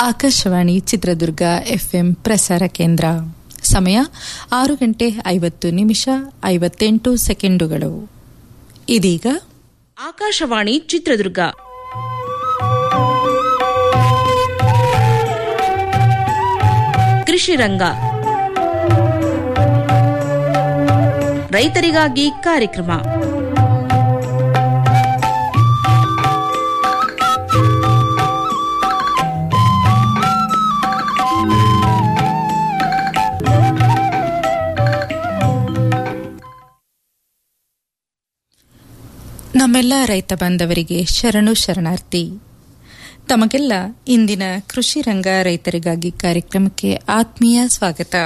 Akashvani Chitradurga FM ಪ್ರಸಾರ ಕೇಂದ್ರ ಸಮಯ ಆರು ಗಂಟೆ ಐವತ್ತು ನಿಮಿಷ ಐವತ್ತೆಂಟು ಸೆಕೆಂಡುಗಳು ಇದೀಗ ಆಕಾಶವಾಣಿ ಚಿತ್ರದುರ್ಗ ಕೃಷಿ ರಂಗ ರೈತರಿಗಾಗಿ ಕಾರ್ಯಕ್ರಮ ನಮ್ಮೆಲ್ಲ ರೈತ ಬಾಂಧವರಿಗೆ ಶರಣು ಶರಣಾರ್ಥಿ ತಮಗೆಲ್ಲ ಇಂದಿನ ಕೃಷಿ ರಂಗ ರೈತರಿಗಾಗಿ ಕಾರ್ಯಕ್ರಮಕ್ಕೆ ಆತ್ಮೀಯ ಸ್ವಾಗತ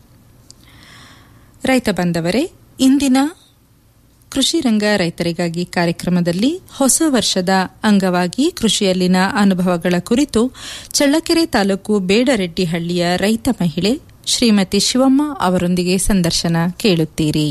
ರೈತ ಬಾಂಧವರೇ ಇಂದಿನ ಕೃಷಿ ರಂಗ ರೈತರಿಗಾಗಿ ಕಾರ್ಯಕ್ರಮದಲ್ಲಿ ಹೊಸ ವರ್ಷದ ಅಂಗವಾಗಿ ಕೃಷಿಯಲ್ಲಿನ ಅನುಭವಗಳ ಕುರಿತು ಚಳ್ಳಕೆರೆ ತಾಲೂಕು ಬೇಡರೆಡ್ಡಿಹಳ್ಳಿಯ ರೈತ ಮಹಿಳೆ ಶ್ರೀಮತಿ ಶಿವಮ್ಮ ಅವರೊಂದಿಗೆ ಸಂದರ್ಶನ ಕೇಳುತ್ತೀರಿ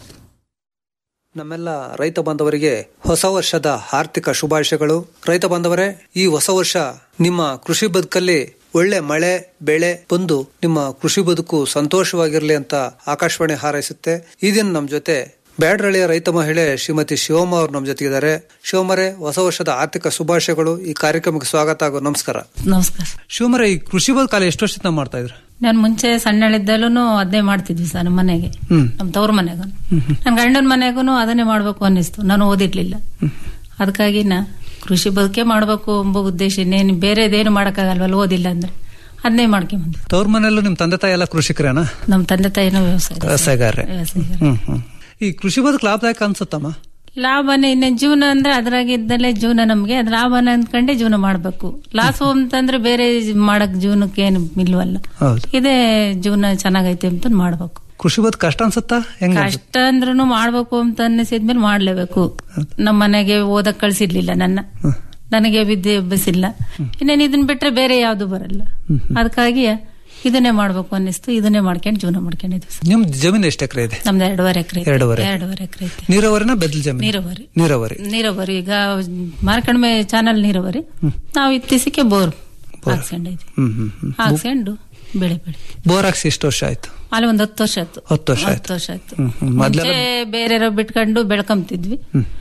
ನಮ್ಮೆಲ್ಲ ರೈತ ಬಾಂಧವರಿಗೆ ಹೊಸ ವರ್ಷದ ಆರ್ಥಿಕ ಶುಭಾಶಯಗಳು ರೈತ ಬಾಂಧವರೇ ಈ ಹೊಸ ವರ್ಷ ನಿಮ್ಮ ಕೃಷಿ ಬದುಕಲ್ಲಿ ಒಳ್ಳೆ ಮಳೆ ಬೆಳೆ ಬಂದು ನಿಮ್ಮ ಕೃಷಿ ಬದುಕು ಸಂತೋಷವಾಗಿರಲಿ ಅಂತ ಆಕಾಶವಾಣಿ ಹಾರೈಸುತ್ತೆ ಈ ದಿನ ನಮ್ಮ ಜೊತೆ ಬ್ಯಾಡ್ರಳ್ಳಿಯ ರೈತ ಮಹಿಳೆ ಶ್ರೀಮತಿ ಶಿವಮ್ಮ ಅವರು ನಮ್ಮ ಜೊತೆಗಿದ್ದಾರೆ ಶಿವಮರೆ ಹೊಸ ವರ್ಷದ ಆರ್ಥಿಕ ಶುಭಾಶಯಗಳು ಈ ಕಾರ್ಯಕ್ರಮಕ್ಕೆ ಸ್ವಾಗತ ಹಾಗೂ ನಮಸ್ಕಾರ ನಮಸ್ಕಾರ ಶಿವಮರೆ ಈ ಕೃಷಿ ಬದುಕಾಲ ಎಷ್ಟು ವರ್ಷದಿಂದ ಮಾಡ್ತಾ ಇದ್ರು ನಾನು ಮುಂಚೆ ಸಣ್ಣಳಿದ್ದಲ್ಲೂ ಅದನ್ನೇ ಮಾಡ್ತಿದ್ವಿ ಸರ್ ನಮ್ಮ ಮನೆಗೆ ಹ್ಮ್. ನಮ್ಮ ತವ್ರ ಮನೆಗೂ ನನ್ನ ಗಂಡನ ಮನೆಗೂ ಅದನ್ನೇ ಮಾಡ್ಬೇಕು ಅನ್ನಿಸ್ತು ನಾನು ಓದಿರ್ಲಿಲ್ಲ ಅದಕ್ಕಾಗಿ ನಾ ಕೃಷಿ ಬದುಕೆ ಮಾಡ್ಬೇಕು ಎಂಬ ಉದ್ದೇಶ ಇನ್ನೇನು ಬೇರೆದೇನು ಮಾಡಕ್ಕಾಗಲ್ವಲ್ಲ ಓದಿಲ್ಲ ಅಂದ್ರೆ ಅದನ್ನೇ ಮಾಡ್ಕೊಂಬಂದ್ವಿ ತವ್ರ ಮನೆಯಲ್ಲೂ ನಿಮ್ ತಂದೆ ತಾಯಿ ಎಲ್ಲ ಕೃಷಿಕರೇನಾ ನಮ್ಮ ತಂದೆ ತಾಯಿನೂ ವ್ಯವಸಾಯ ವ್ಯವಸಾಯಗಾರರೇ ವ್ಯವಸಾಯ ಹ್ಮ್ ಹ್ಮ್ ಈ ಕೃಷಿ ಬದುಕು ಲಾಭದಾಯಕ ಅನ್ಸುತ್ತಮ್ಮ ಲಾಭನೇ ಇನ್ನ ಜೀವನ ಅಂದ್ರೆ ಅದ್ರಾಗಿದ್ದಲ್ಲೇ ಜೀವನ ನಮ್ಗೆ ಅದ್ ಲಾಭನ ಅಂದ್ಕೊಂಡೆ ಜೀವನ ಮಾಡ್ಬೇಕು ಲಾಸ್ ಅಂತಂದ್ರೆ ಬೇರೆ ಮಾಡಕ್ ಜೀವನಕ್ಕೆ ಏನು ಇಲ್ವಲ್ಲ ಹೌದು ಇದೇ ಜೀವನ ಚೆನ್ನಾಗೈತೆ ಅಂತ ಮಾಡ್ಬೇಕು ಕೃಷಿ ಬದುಕು ಕಷ್ಟ ಅನ್ಸುತ್ತಾ ಹೆಂಗ ಕಷ್ಟ ಅಂದ್ರೂ ಮಾಡ್ಬೇಕು ಅಂತ ಅನ್ನಿಸಿದ್ಮೇಲೆ ಮಾಡ್ಲೇಬೇಕು ನಮ್ಮ ಮನೆಗೆ ಓದಕ್ ಕಳ್ಸಿರ್ಲಿಲ್ಲ ನನ್ನ ನನಗೆ ವಿದ್ಯೆ ಅಭ್ಯಾಸಿಲ್ಲ ಇನ್ನೇನು ಇದನ್ನ ಬಿಟ್ರೆ ಬೇರೆ ಯಾವ್ದು ಬರಲ್ಲ ಅದಕ್ಕಾಗಿ ಇದನ್ನೇ ಮಾಡ್ಬೇಕು ಅನ್ನಿಸ್ತು ಇದನ್ನೇ ಮಾಡ್ಕೊಂಡು ಜೀವನ ಮಾಡ್ಕೊಂಡಿದ್ವಿ ಸರ್. ನಿಮ್ ಜಮೀನು ಎಷ್ಟು ಎಕರೆ ಇದೆ ನಮ್ದು ಎರಡೂವರೆ ಎಕರೆ ಎರಡೂವರೆ. ಎರಡೂವರೆ ಎಕರೆ ಐತೆ ನೀರಾವರಿನ ಬೆದ್ದಲ್ ಜಮೀನು ನೀರಾವರಿ ನೀರಾವರಿ ನೀರಾವರಿ ಈಗ ಮಾರ್ಕಡಿಮೆ ಚಾನಲ್ ನೀರಾವರಿ ನಾವು ಇತ್ತೀಚೆಗೆ ಬೋರ್ ಹಾಕ್ಸ್ಕೊಂಡಿದ್ವಿ ಹ್ಮ್ ಹ್ಮ್ ಹ್ಮ್ ಹಾಕ್ಸ್ಕೊಂಡು ಬೆಳೆ ಬೆಳೆ ಬೋರ್ ಹಾಕ್ಸಿ ಎಷ್ಟು ವರ್ಷ ಆಯ್ತು ಅಲ್ಲಿ ಒಂದ್ ಹತ್ತು ವರ್ಷ ಆಯ್ತು ಹತ್ತು ವರ್ಷ ಆಯ್ತು ಹತ್ತು ವರ್ಷ ಆಯ್ತು ಹ್ಮ್, ಹ್ಮ್. ಮೊದ್ಲೆಲ್ಲ- ಮುಂಚೆ ಬೇರೆಯವ್ರ ಬಿಟ್ಕೊಂಡು ಬೆಳ್ಕೊಂತಿದ್ವಿ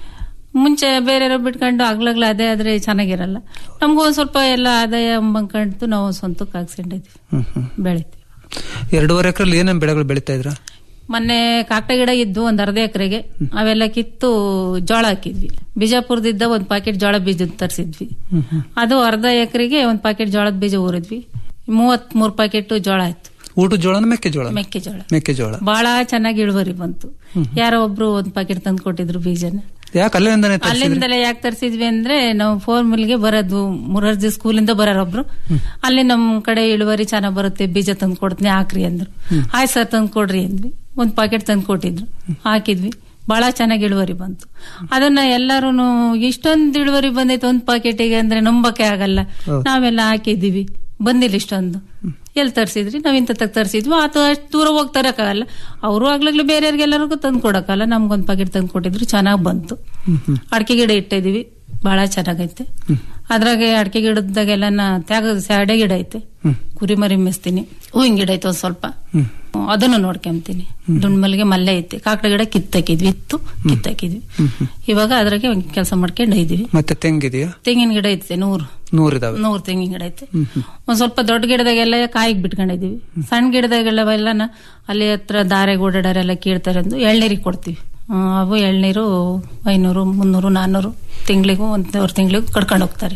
ಮುಂಚೆ ಬೇರೆಯವ್ರ ಬಿಟ್ಕೊಂಡು ಆಗ್ಲಾಗ್ಲ ಅದೇ ಆದ್ರೆ ಚೆನ್ನಾಗಿರಲ್ಲ ನಮಗೂ ಒಂದ್ ಸ್ವಲ್ಪ ಎಲ್ಲ ಆದಾಯ ಬಂದ್ಕೊಂಡು ನಾವು ಸ್ವಂತಕ್ಕೆ ಹಾಕ್ಸ್ಕೊಂಡಿದ್ವಿ ಹ್ಮ್ ಹ್ಮ್ ಬೆಳಿತೀವಿ ಎರಡೂವರೆ ಎಕರೆ ಏನೇನ್ ಬೆಳೆಗಳು ಬೆಳಿತಾ ಇದ್ರ ಮೊನ್ನೆ ಕಾಕಡ ಗಿಡ ಇದ್ದು ಒಂದ್ ಅರ್ಧ ಎಕರೆಗೆ ಅವೆಲ್ಲ ಕಿತ್ತು ಜೋಳ ಹಾಕಿದ್ವಿ ಬಿಜಾಪುರದಿದ್ದ ಒಂದ್ ಪಾಕೆಟ್ ಜೋಳ ಬೀಜ ತರಿಸಿದ್ವಿ ಅದು ಅರ್ಧ ಎಕರೆಗೆ ಒಂದ್ ಪಾಕೆಟ್ ಜೋಳದ ಬೀಜ ಊರಿದ್ವಿ ಮೂವತ್ ಮೂರ್ ಪಾಕೆಟ್ ಜೋಳ ಆಯ್ತು ಊಟ ಜೋಳನ ಮೆಕ್ಕೆಜೋಳ ಮೆಕ್ಕೆಜೋಳ ಮೆಕ್ಕೆಜೋಳ ಬಹಳ ಚೆನ್ನಾಗಿ ಇಳುವರಿ ಬಂತು ಯಾರೋ ಒಬ್ರು ಒಂದ್ ಪಾಕೆಟ್ ತಂದು ಕೊಟ್ಟಿದ್ರು ಬೀಜನ ಯಾಕೆ ಅಲ್ಲಿಂದಾನೆ ತರ್ಸಿದ್ರಿ? ಅಲ್ಲಿಂದಲೇ ಯಾಕೆ ತರಿಸಿದ್ವಿ ಅಂದ್ರೆ ನಾವು ಫೋರ್ ಮಿಲ್ಗೆ ಬರೋದು ಮುರಾರ್ಜಿ ಸ್ಕೂಲಿಂದ ಬರೋರೊಬ್ರು ಅಲ್ಲಿ ನಮ್ ಕಡೆ ಇಳುವರಿ ಚೆನ್ನಾಗ್ ಬರುತ್ತೆ ಬೀಜ ತಂದು ಕೊಡ್ತೀನಿ ಹಾಕ್ರಿ ಅಂದ್ರು ಆಯ್ತು ಸರ್ ತಂದು ಕೊಡ್ರಿ ಅಂದ್ವಿ ಒಂದ್ ಪಾಕೆಟ್ ತಂದು ಕೊಟ್ಟಿದ್ರು ಹಾಕಿದ್ವಿ ಬಹಳ ಚೆನ್ನಾಗಿ ಇಳುವರಿ ಬಂತು ಅದನ್ನ ಎಲ್ಲರೂ ಇಷ್ಟೊಂದು ಇಳುವರಿ ಬಂದೈತೆ ಒಂದ್ ಪಾಕೆಟಿಗೆ ಅಂದ್ರೆ ನಂಬಕ್ಕೆ ಆಗಲ್ಲ ನಾವೆಲ್ಲ ಹಾಕಿದೀವಿ ಬಂದಿಲ್ಲ ಇಷ್ಟೊಂದು ಎಲ್ಲಿ ತರಿಸಿದ್ರಿ ನಾವ್ ಇಂಥ ತಗ ತರಿಸಿದ್ವಿ ಆತ ಅಷ್ಟು ದೂರ ಹೋಗಿ ತರಕ್ಕಾಗಲ್ಲ ಅವರು ಆಗ್ಲಾಗ್ಲೂ ಬೇರೆಯವ್ರಿಗೆಲ್ಲರಿಗೂ ತಂದು ಕೊಡಕ್ಕಲ್ಲ ನಮ್ಗೊಂದ್ ಪಾಕೆಟ್ ತಂದು ಕೊಟ್ಟಿದ್ರು ಚೆನ್ನಾಗ್ ಬಂತು ಅಡಿಕೆ ಗಿಡ ಇಟ್ಟಿದೀವಿ ಬಹಳ ಚೆನ್ನಾಗೈತೆ ಅದ್ರಾಗೆ ಅಡಿಕೆ ಗಿಡದಾಗೆಲ್ಲ ತ್ಯಾಗ ಅಡೆ ಗಿಡ ಐತೆ ಕುರಿಮರಿ ಮೆಸ್ತೀನಿ ಹೂವಿನ ಗಿಡ ಐತೆ ಒಂದ್ ಸ್ವಲ್ಪ ಅದನ್ನು ನೋಡ್ಕೊಂತೀನಿ ದುಂಡ್ಮಲ್ಗೆ ಮಲ್ಲೆ ಐತೆ ಕಾಕಡ ಗಿಡ ಕಿತ್ತಾಕಿದ್ವಿ ಇತ್ತು ಕಿತ್ತಾಕಿದ್ವಿ ಇವಾಗ ಅದ್ರಾಗೆ ಕೆಲಸ ಮಾಡ್ಕೊಂಡು ಐದಿವಿ ಮತ್ತೆ ತೆಂಗಿದೆಯಾ ತೆಂಗಿನ ಗಿಡ ಐತೆ ನೂರು ನೂರಿದಾವೆ ನೂರು ತೆಂಗಿನ ಗಿಡ ಐತೆ ಒಂದ್ ಸ್ವಲ್ಪ ದೊಡ್ಡ ಗಿಡದಾಗೆಲ್ಲ ಕಾಯಿಗೆ ಬಿಟ್ಕೊಂಡಿದೀವಿ ಸಣ್ಣ ಗಿಡದಾಗೆಲ್ಲವೆಲ್ಲನ ಅಲ್ಲಿ ಹತ್ರ ದಾರೆ ಓಡಾಡರೆಲ್ಲ ಕೀಳ್ತಾರೆ ಅಂದು ಎಳ್ನೀರಿಗೆ ಕೊಡ್ತೀವಿ ಆ, ಅವು ಎಳ್ನೀರು ಐನೂರು ಮುನ್ನೂರು ನಾನ್ನೂರು ತಿಂಗಳಿಗೂ ಒಂದೂವರೆ ತಿಂಗಳಿಗೂ ಕಡ್ಕೊಂಡು ಹೋಗ್ತಾರೆ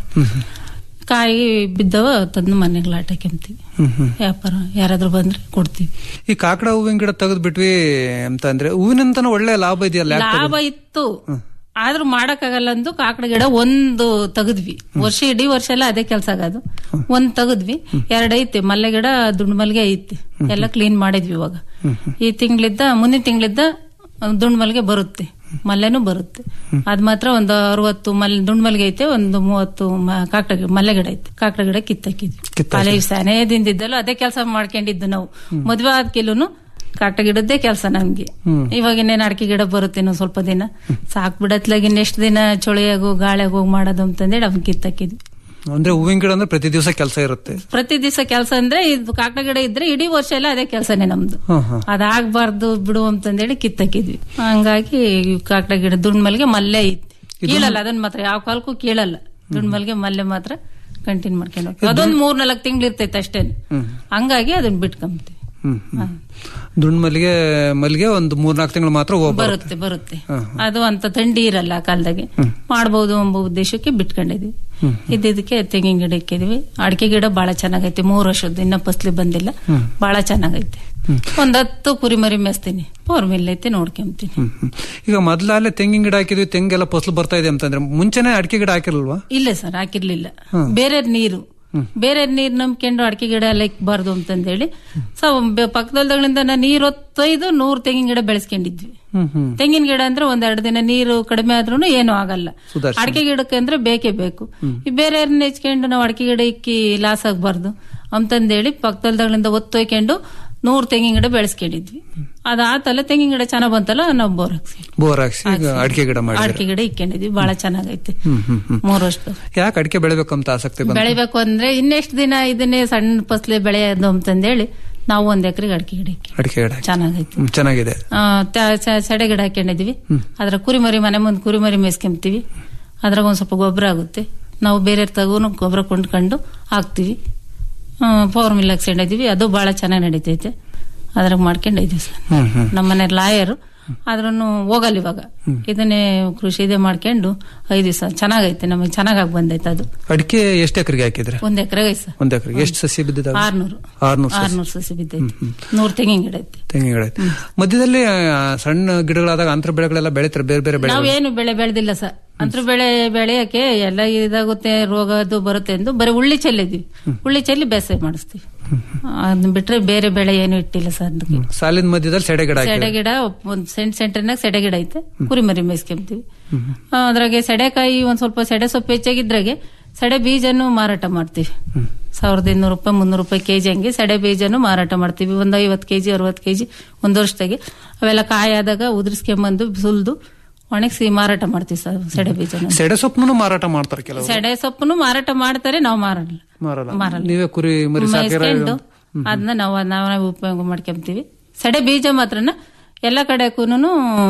ಕಾಯಿ ಬಿದ್ದವ ತಂದು ಮನೆಗೆ ಲಾಟಕ್ಕೆಂತೀವಿ ವ್ಯಾಪಾರ ಯಾರಾದ್ರೂ ಬಂದ್ರೆ ಕೊಡ್ತೀವಿ ಈ ಕಾಕಡ ಹೂವಿನ ಗಿಡ ತೆಗೆದ್ ಬಿಟ್ವಿ ಅಂತ ಅಂದ್ರೆ ಹೂವಿನಂತನ ಒಳ್ಳೆ ಲಾಭ ಇದೆಯಲ್ಲ ಯಾಕೆ ಲಾಭ ಇತ್ತು ಆದ್ರೂ ಮಾಡಕ್ಕಾಗಲ್ಲ ಅಂದು ಕಾಕಡ ಗಿಡ ಒಂದು ತೆಗದ್ವಿ ವರ್ಷ ಇಡೀ ವರ್ಷ ಎಲ್ಲ ಅದೇ ಕೆಲ್ಸ ಆಗೋದು ಒಂದ್ ತೆಗದ್ವಿ ಎರಡ್ ಐತೆ ಮಲ್ಲೆ ಗಿಡ ದುಂಡ್ ಮಲ್ಗೆ ಐತೆ ಎಲ್ಲ ಕ್ಲೀನ್ ಮಾಡಿದ್ವಿ ಇವಾಗ ಈ ತಿಂಗಳಿದ್ದ ಮುಂದಿನ ತಿಂಗಳಿದ್ದ ದುಂಡ್ ಮಲ್ಗೆ ಬರುತ್ತೆ ಮಲ್ಲೆನೂ ಬರುತ್ತೆ ಅದ್ ಮಾತ್ರ ಒಂದು ಅರವತ್ತು ಮಲ್ ದುಂಡ್ ಮಲ್ಗೆ ಐತೆ ಒಂದು ಮೂವತ್ತು ಮ- ಕಾಕಡ ಗಿ- ಮಲ್ಲೆ ಗಿಡ ಐತೆ ಕಾಕಡ ಗಿಡ ಕಿತ್ತಾಕಿದ್ವಿ ಕಿತ್ತಾಕಿದ್ವಿ. ಅಲ್ಲೇ ಸನೇದಿಂದಿದ್ದಲ್ಲೂ ಅದೇ ಕೆಲಸ ಮಾಡ್ಕೊಂಡಿದ್ದು ನಾವು ಮದ್ವೆ ಆದ ಕೆಲುನು ಕಾಟ ಗಿಡದ್ದೇ ಕೆಲಸ ನಮ್ಗೆ ಇವಾಗ ಇನ್ನೇನು ಅಡಿಕೆ ಗಿಡ ಬರುತ್ತೆ ಇನ್ನೊಂದ್ ಸ್ವಲ್ಪ ದಿನ ಸಾಕ್ ಬಿಡತ್ಲಾಗ ಇನ್ನೆಷ್ಟು ದಿನ ಚಳಿಯಾಗು ಗಾಳಿಯಾಗ ಹೋಗಿ ಮಾಡೋದು ಅಂತಂದೇಳಿ ಅವ್ನ ಕಿತ್ತಾಕಿದ್ವಿ ಅಂದ್ರೆ ಹೂವಿನ ಗಿಡ ಅಂದ್ರೆ ಪ್ರತಿ ದಿವಸ ಕೆಲಸ ಇರುತ್ತೆ ಪ್ರತಿ ದಿವಸ ಕೆಲಸ ಅಂದ್ರೆ ಇದು ಕಾಕಡ ಗಿಡ ಇದ್ರೆ ಇಡೀ ವರ್ಷ ಎಲ್ಲ ಅದೇ ಕೆಲಸನೇ ನಮ್ದು ಹಾ ಹಾ ಅದಾಗಬಾರ್ದು ಬಿಡು ಅಂತಂದೇಳಿ ಕಿತ್ತಾಕಿದ್ವಿ ಹಂಗಾಗಿ ಕಾಕಡ ಗಿಡ ದುಂಡ್ಮಲ್ಗೆ ಮಲ್ಲೆ ಐತಿ ಕೀಳಲ್ಲ ಅದನ್ನ ಮಾತ್ರ ಯಾವ ಕಾಲಕ್ಕೂ ಕೀಳಲ್ಲ ದುಂಡ್ಮಲ್ಗೆ ಮಲ್ಲೆ ಮಾತ್ರ ಕಂಟಿನ್ಯೂ ಮಾಡ್ಕೊಂಡು ಹೋಗ್ತೀವಿ ಅದೊಂದ್ ಮೂರ್ ನಾಲ್ಕು ತಿಂಗಳು ಇರ್ತೈತೆ ಅಷ್ಟೇ ಹಂಗಾಗಿ ಅದನ್ನ ಬಿಟ್ಕೊಂತೀವಿ ಹ್ಮ್ ಹ್ಮ್ ದುಂಡ್ ಮಲ್ಲಿಗೆ ಮಲ್ಲಿಗೆ ಒಂದು ಮೂರ್ನಾಲ್ಕು ತಿಂಗಳು ಮಾತ್ರ ಹೋಗ್ಬಾರ್ದು ಬರುತ್ತೆ ಬರುತ್ತೆ ಅದು ಅಂತ ಥಂಡಿ ಇರಲ್ಲ ಆ ಕಾಲದಾಗೆ ಮಾಡ್ಬೋದು ಎಂಬ ಉದ್ದೇಶಕ್ಕೆ ಬಿಟ್ಕೊಂಡಿದ್ವಿ ಇದ್ದಿದ್ದಕ್ಕೆ ತೆಂಗಿನ ಗಿಡ ಇಕ್ಕಿದ್ವಿ ಅಡಿಕೆ ಗಿಡ ಬಹಳ ಚೆನ್ನಾಗೈತೆ ಮೂರು ವರ್ಷದ್ದು ಇನ್ನ ಫಸ್ಲಿ ಬಂದಿಲ್ಲ ಬಹಳ ಚೆನ್ನಾಗೈತೆ ಒಂದ್ ಹತ್ತು ಕುರಿಮರಿ ಮೇಸ್ತೀನಿ ಪವರ್ ಮಿಲ್ ಐತೆ ನೋಡ್ಕೊಂತೀನಿ ಹ್ಮ್ ಹ್ಮ್. ಈಗ ಮೊದ್ಲಾಲೆ ತೆಂಗಿನ ಗಿಡ ಹಾಕಿದ್ವಿ ತೆಂಗೆಲ್ಲ ಫಸಲು ಬರ್ತಾ ಇದೆ ಅಂತಂದ್ರೆ ಮುಂಚೆನೆ ಅಡಿಕೆ ಗಿಡ ಹಾಕಿರಲ್ವಾ ಇಲ್ಲ ಸರ್ ಹಾಕಿರ್ಲಿಲ್ಲ ಬೇರೆ ನೀರು ಬೇರೆ ನೀರ್ ನಂಬ್ಕೊಂಡು ಅಡಿಕೆ ಗಿಡ ಎಲ್ಲ ಇಕ್ಬಾರ್ದು ಅಂತಂದೇಳಿ ಸೊ ಪಕ್ಕದಲ್ಲಿಂದ ನೀರ್ ಹೊತ್ತೊಯ್ದು ನೂರ್ ತೆಂಗಿನ ಗಿಡ ಬೆಳೆಸ್ಕೊಂಡಿದ್ವಿ ಹ್ಮ್ ಹ್ಮ್ ತೆಂಗಿನ ಗಿಡ ಅಂದ್ರೆ ಒಂದೆರಡು ದಿನ ನೀರು ಕಡಿಮೆ ಆದ್ರೂ ಏನೂ ಆಗಲ್ಲ ಸುಧಾರ್ಸಿ. ಅಡಿಕೆ ಗಿಡಕ್ಕೆ ಅಂದ್ರೆ ಬೇಕೇ ಬೇಕು ಈ ಬೇರೆ ನೆಚ್ಕೊಂಡು ನಾವು ಅಡಿಕೆ ಗಿಡ ಇಕ್ಕಿ ಲಾಸ್ ಆಗ್ಬಾರ್ದು ಅಂತಂದೇಳಿ ಪಕ್ಕದಲ್ಲಿಂದ ಒತ್ತೊಯ್ಕೊಂಡು ನೂರ್ ತೆಂಗಿನ ಗಿಡ ಬೆಳೆಸ್ಕೊಂಡಿದ್ವಿ ಅದಾತಲ್ಲ ತೆಂಗಿನ ಗಿಡ ಚೆನ್ನಾಗ್ ಬಂತಲ್ಲ ನಾವು ಬೋರ್ ಹಾಕ್ಸಿ ಬೋರ್ ಹಾಕ್ಸಿ ಈಗ ಅಡಿಕೆ ಗಿಡ ಮಾಡಿ ಅಡಿಕೆ ಗಿಡ ಇಕ್ಕೊಂಡಿದ್ವಿ ಬಹಳ ಚೆನ್ನಾಗೈತೆ ಹ್ಮ್ ಹ್ಮ್ ಹ್ಮ್ ಮೂರ್ ವರ್ಷದ ಯಾಕೆ ಅಡಿಕೆ ಬೆಳಿಬೇಕಂತ ಆಸಕ್ತಿ ಬಂತು ಬೆಳಿಬೇಕು ಅಂದ್ರೆ ಇನ್ನೆಷ್ಟು ದಿನ ಇದನ್ನೇ ಸಣ್ಣ ಫಸಲೆ ಬೆಳೆಯೋದು ಅಂತಂದೇಳಿ ನಾವು ಒಂದ್ ಎಕರೆಗೆ ಅಡಿಕೆ ಗಿಡ ಇಕ್ಕಿ ಅಡಿಕೆ ಗಿಡ ಹಾಕಿ. ಚೆನ್ನಾಗೈತೆ ಹ್ಮ್, ಚೆನ್ನಾಗಿದೆ ಆ, ತ- ಚ- ಸೆಡೆ ಗಿಡ ಹಾಕೊಂಡಿದ್ವಿ ಅದ್ರ ಕುರಿಮರಿ ಮನೆ ಮುಂದೆ ಕುರಿಮರಿ ಮೇಯ್ಸ್ಕೊಂತೀವಿ ಅದ್ರಾಗ ಒಂದ್ ಸ್ವಲ್ಪ ಗೊಬ್ಬರ ಆಗುತ್ತೆ ನಾವು ಬೇರೆ ತಗೋನು ಗೊಬ್ಬರ ಕೊಂಡ್ಕೊಂಡು ಹಾಕ್ತಿವಿ ಪವರ್ ಮಿಲ್ ಹಾಕ್ಸ್ಕೊಂಡಿದೀವಿ ಅದು ಬಹಳ ಚೆನ್ನಾಗಿ ನಡೀತೈತೆ ಅದ್ರಾಗ ಮಾಡ್ಕೊಂಡಿದೀವಿ ಸರ್ ಹ್ಮ್ ಹ್ಮ್ ನಮ್ಮನೆ ಲಾಯರು ಆದ್ರೂ ಹೋಗಲ್ಲ ಇವಾಗ ಇದನ್ನೇ ಕೃಷಿ ಇದೇ ಮಾಡ್ಕೊಂಡು ಐದು ದಿವಸ ಚೆನ್ನಾಗೈತೆ ನಮಗೆ ಚೆನ್ನಾಗಾಗಿ ಬಂದೈತೆ ಅದು ಅಡಿಕೆ ಎಷ್ಟು ಎಕರೆಗೆ ಹಾಕಿದ್ರೆ ಒಂದ್ ಎಕರೆಗೆ ಐತೆ ಸರ್ ಒಂದ್ ಎಕರೆಗೆ ಎಷ್ಟು ಸಸಿ ಬಿದ್ದಿದ್ದಾವೆ ಆರ್ನೂರು ಆರ್ನೂರು ಸಸಿ ಆರ್ನೂರು ಸಸಿ ಬಿದ್ದೈತೆ ನೂರ್ ತೆಂಗಿನ ಗಿಡ ಐತೆ ತೆಂಗಿನ ಗಿಡ ಐತೆ. ಮಧ್ಯದಲ್ಲಿ ಆ, ಸಣ್ಣ ಗಿಡಗಳಾದಾಗ ಅಂತರ ಬೆಳೆಗಳೆಲ್ಲ ಬೆಳಿತಾರೆ ಬೇರೆ ಬೇರೆ ಬೆಳೆ ನಾವೇನು ಬೆಳೆ ಬೆಳೆದಿಲ್ಲ ಸರ್ ಅಂತರ ಬೆಳೆ ಬೆಳೆಯಕ್ಕೆ ಎಲ್ಲ ಇದಾಗುತ್ತೆ ರೋಗ ಅದು ಬರುತ್ತೆ ಎಂದು ಬರೀ ಉಳ್ಳಿ ಚೆಲ್ಲಿದ್ವಿ ಉಳ್ಳಿ ಚೆಲ್ಲಿ ಬೇಸಾಯ ಮಾಡಿಸ್ತೀವಿ ಅದನ್ನ ಬಿಟ್ರೆ ಬೇರೆ ಬೆಳೆ ಏನು ಇಟ್ಟಿಲ್ಲ ಸರ್ ಅದಕ್ಕೆ ಸಾಲಿನ ಮಧ್ಯದಲ್ಲಿ ಸೆಡೆ ಗಿಡ ಹಾಕಿ ಸೆಡೆ ಗಿಡ ಒಂದ್ ಸೆಂಟ್ ಸೆಂಟರ್ನಾಗ ಸೆಡೆ ಗಿಡ ಐತೆ ಕುರಿಮರಿ ಮೇಯ್ಸ್ಕೊಂತೀವಿ ಆ, ಅದ್ರಾಗೆ ಸೆಡೆಕಾಯಿ ಒಂದ್ ಸ್ವಲ್ಪ ಸೆಡೆ ಸೊಪ್ಪು ಹೆಚ್ಚಾಗಿದ್ರಾಗೆ ಸೆಡೆ ಬೀಜನು ಮಾರಾಟ ಮಾಡ್ತೀವಿ ಸಾವಿರದ ಇನ್ನೂರು ರೂಪಾಯಿ ಮುನ್ನೂರು ರೂಪಾಯಿ ಕೆಜಿ ಹಂಗೆ ಸೆಡೆ ಬೀಜನು ಮಾರಾಟ ಮಾಡ್ತೀವಿ ಒಂದ್ ಐವತ್ತು ಕೆಜಿ ಅರವತ್ತು ಕೆಜಿ ಒಂದ್ ವರ್ಷದಾಗೆ ಅವೆಲ್ಲ ಕಾಯಾದಾಗ ಉದುರಿಸ್ಕೊಂಬಂದು ಸುಲ್ದು ಒಣಗಿಸಿ ಮಾರಾಟ ಮಾಡ್ತೀವಿ ಸರ್ ಸೆಡೆ ಬೀಜನ ಸೆಡೆ ಸೊಪ್ಪನ್ನು ಮಾರಾಟ ಮಾಡ್ತಾರೆ ಕೆಲವು ಸೆಡೆ ಸೊಪ್ಪನ್ನು ಮಾರಾಟ ಮಾಡ್ತಾರೆ ನಾವು ಮಾರಲ್ಲ ಮಾರಲ್ಲ ಮಾರಲ್ಲ. ನೀವೇ ಕುರಿ ಮರಿ ಸಾಕಿರ ಮೇಯ್ಸ್ಕೊಂಡು ಅದನ್ನ ನಾವು ನಾವೇ ಉಪಯೋಗ ಮಾಡ್ಕೊಂತೀವಿ ಸೆಡೆ ಬೀಜ ಮಾತ್ರನ ಎಲ್ಲ ಕಡೆಕೂನು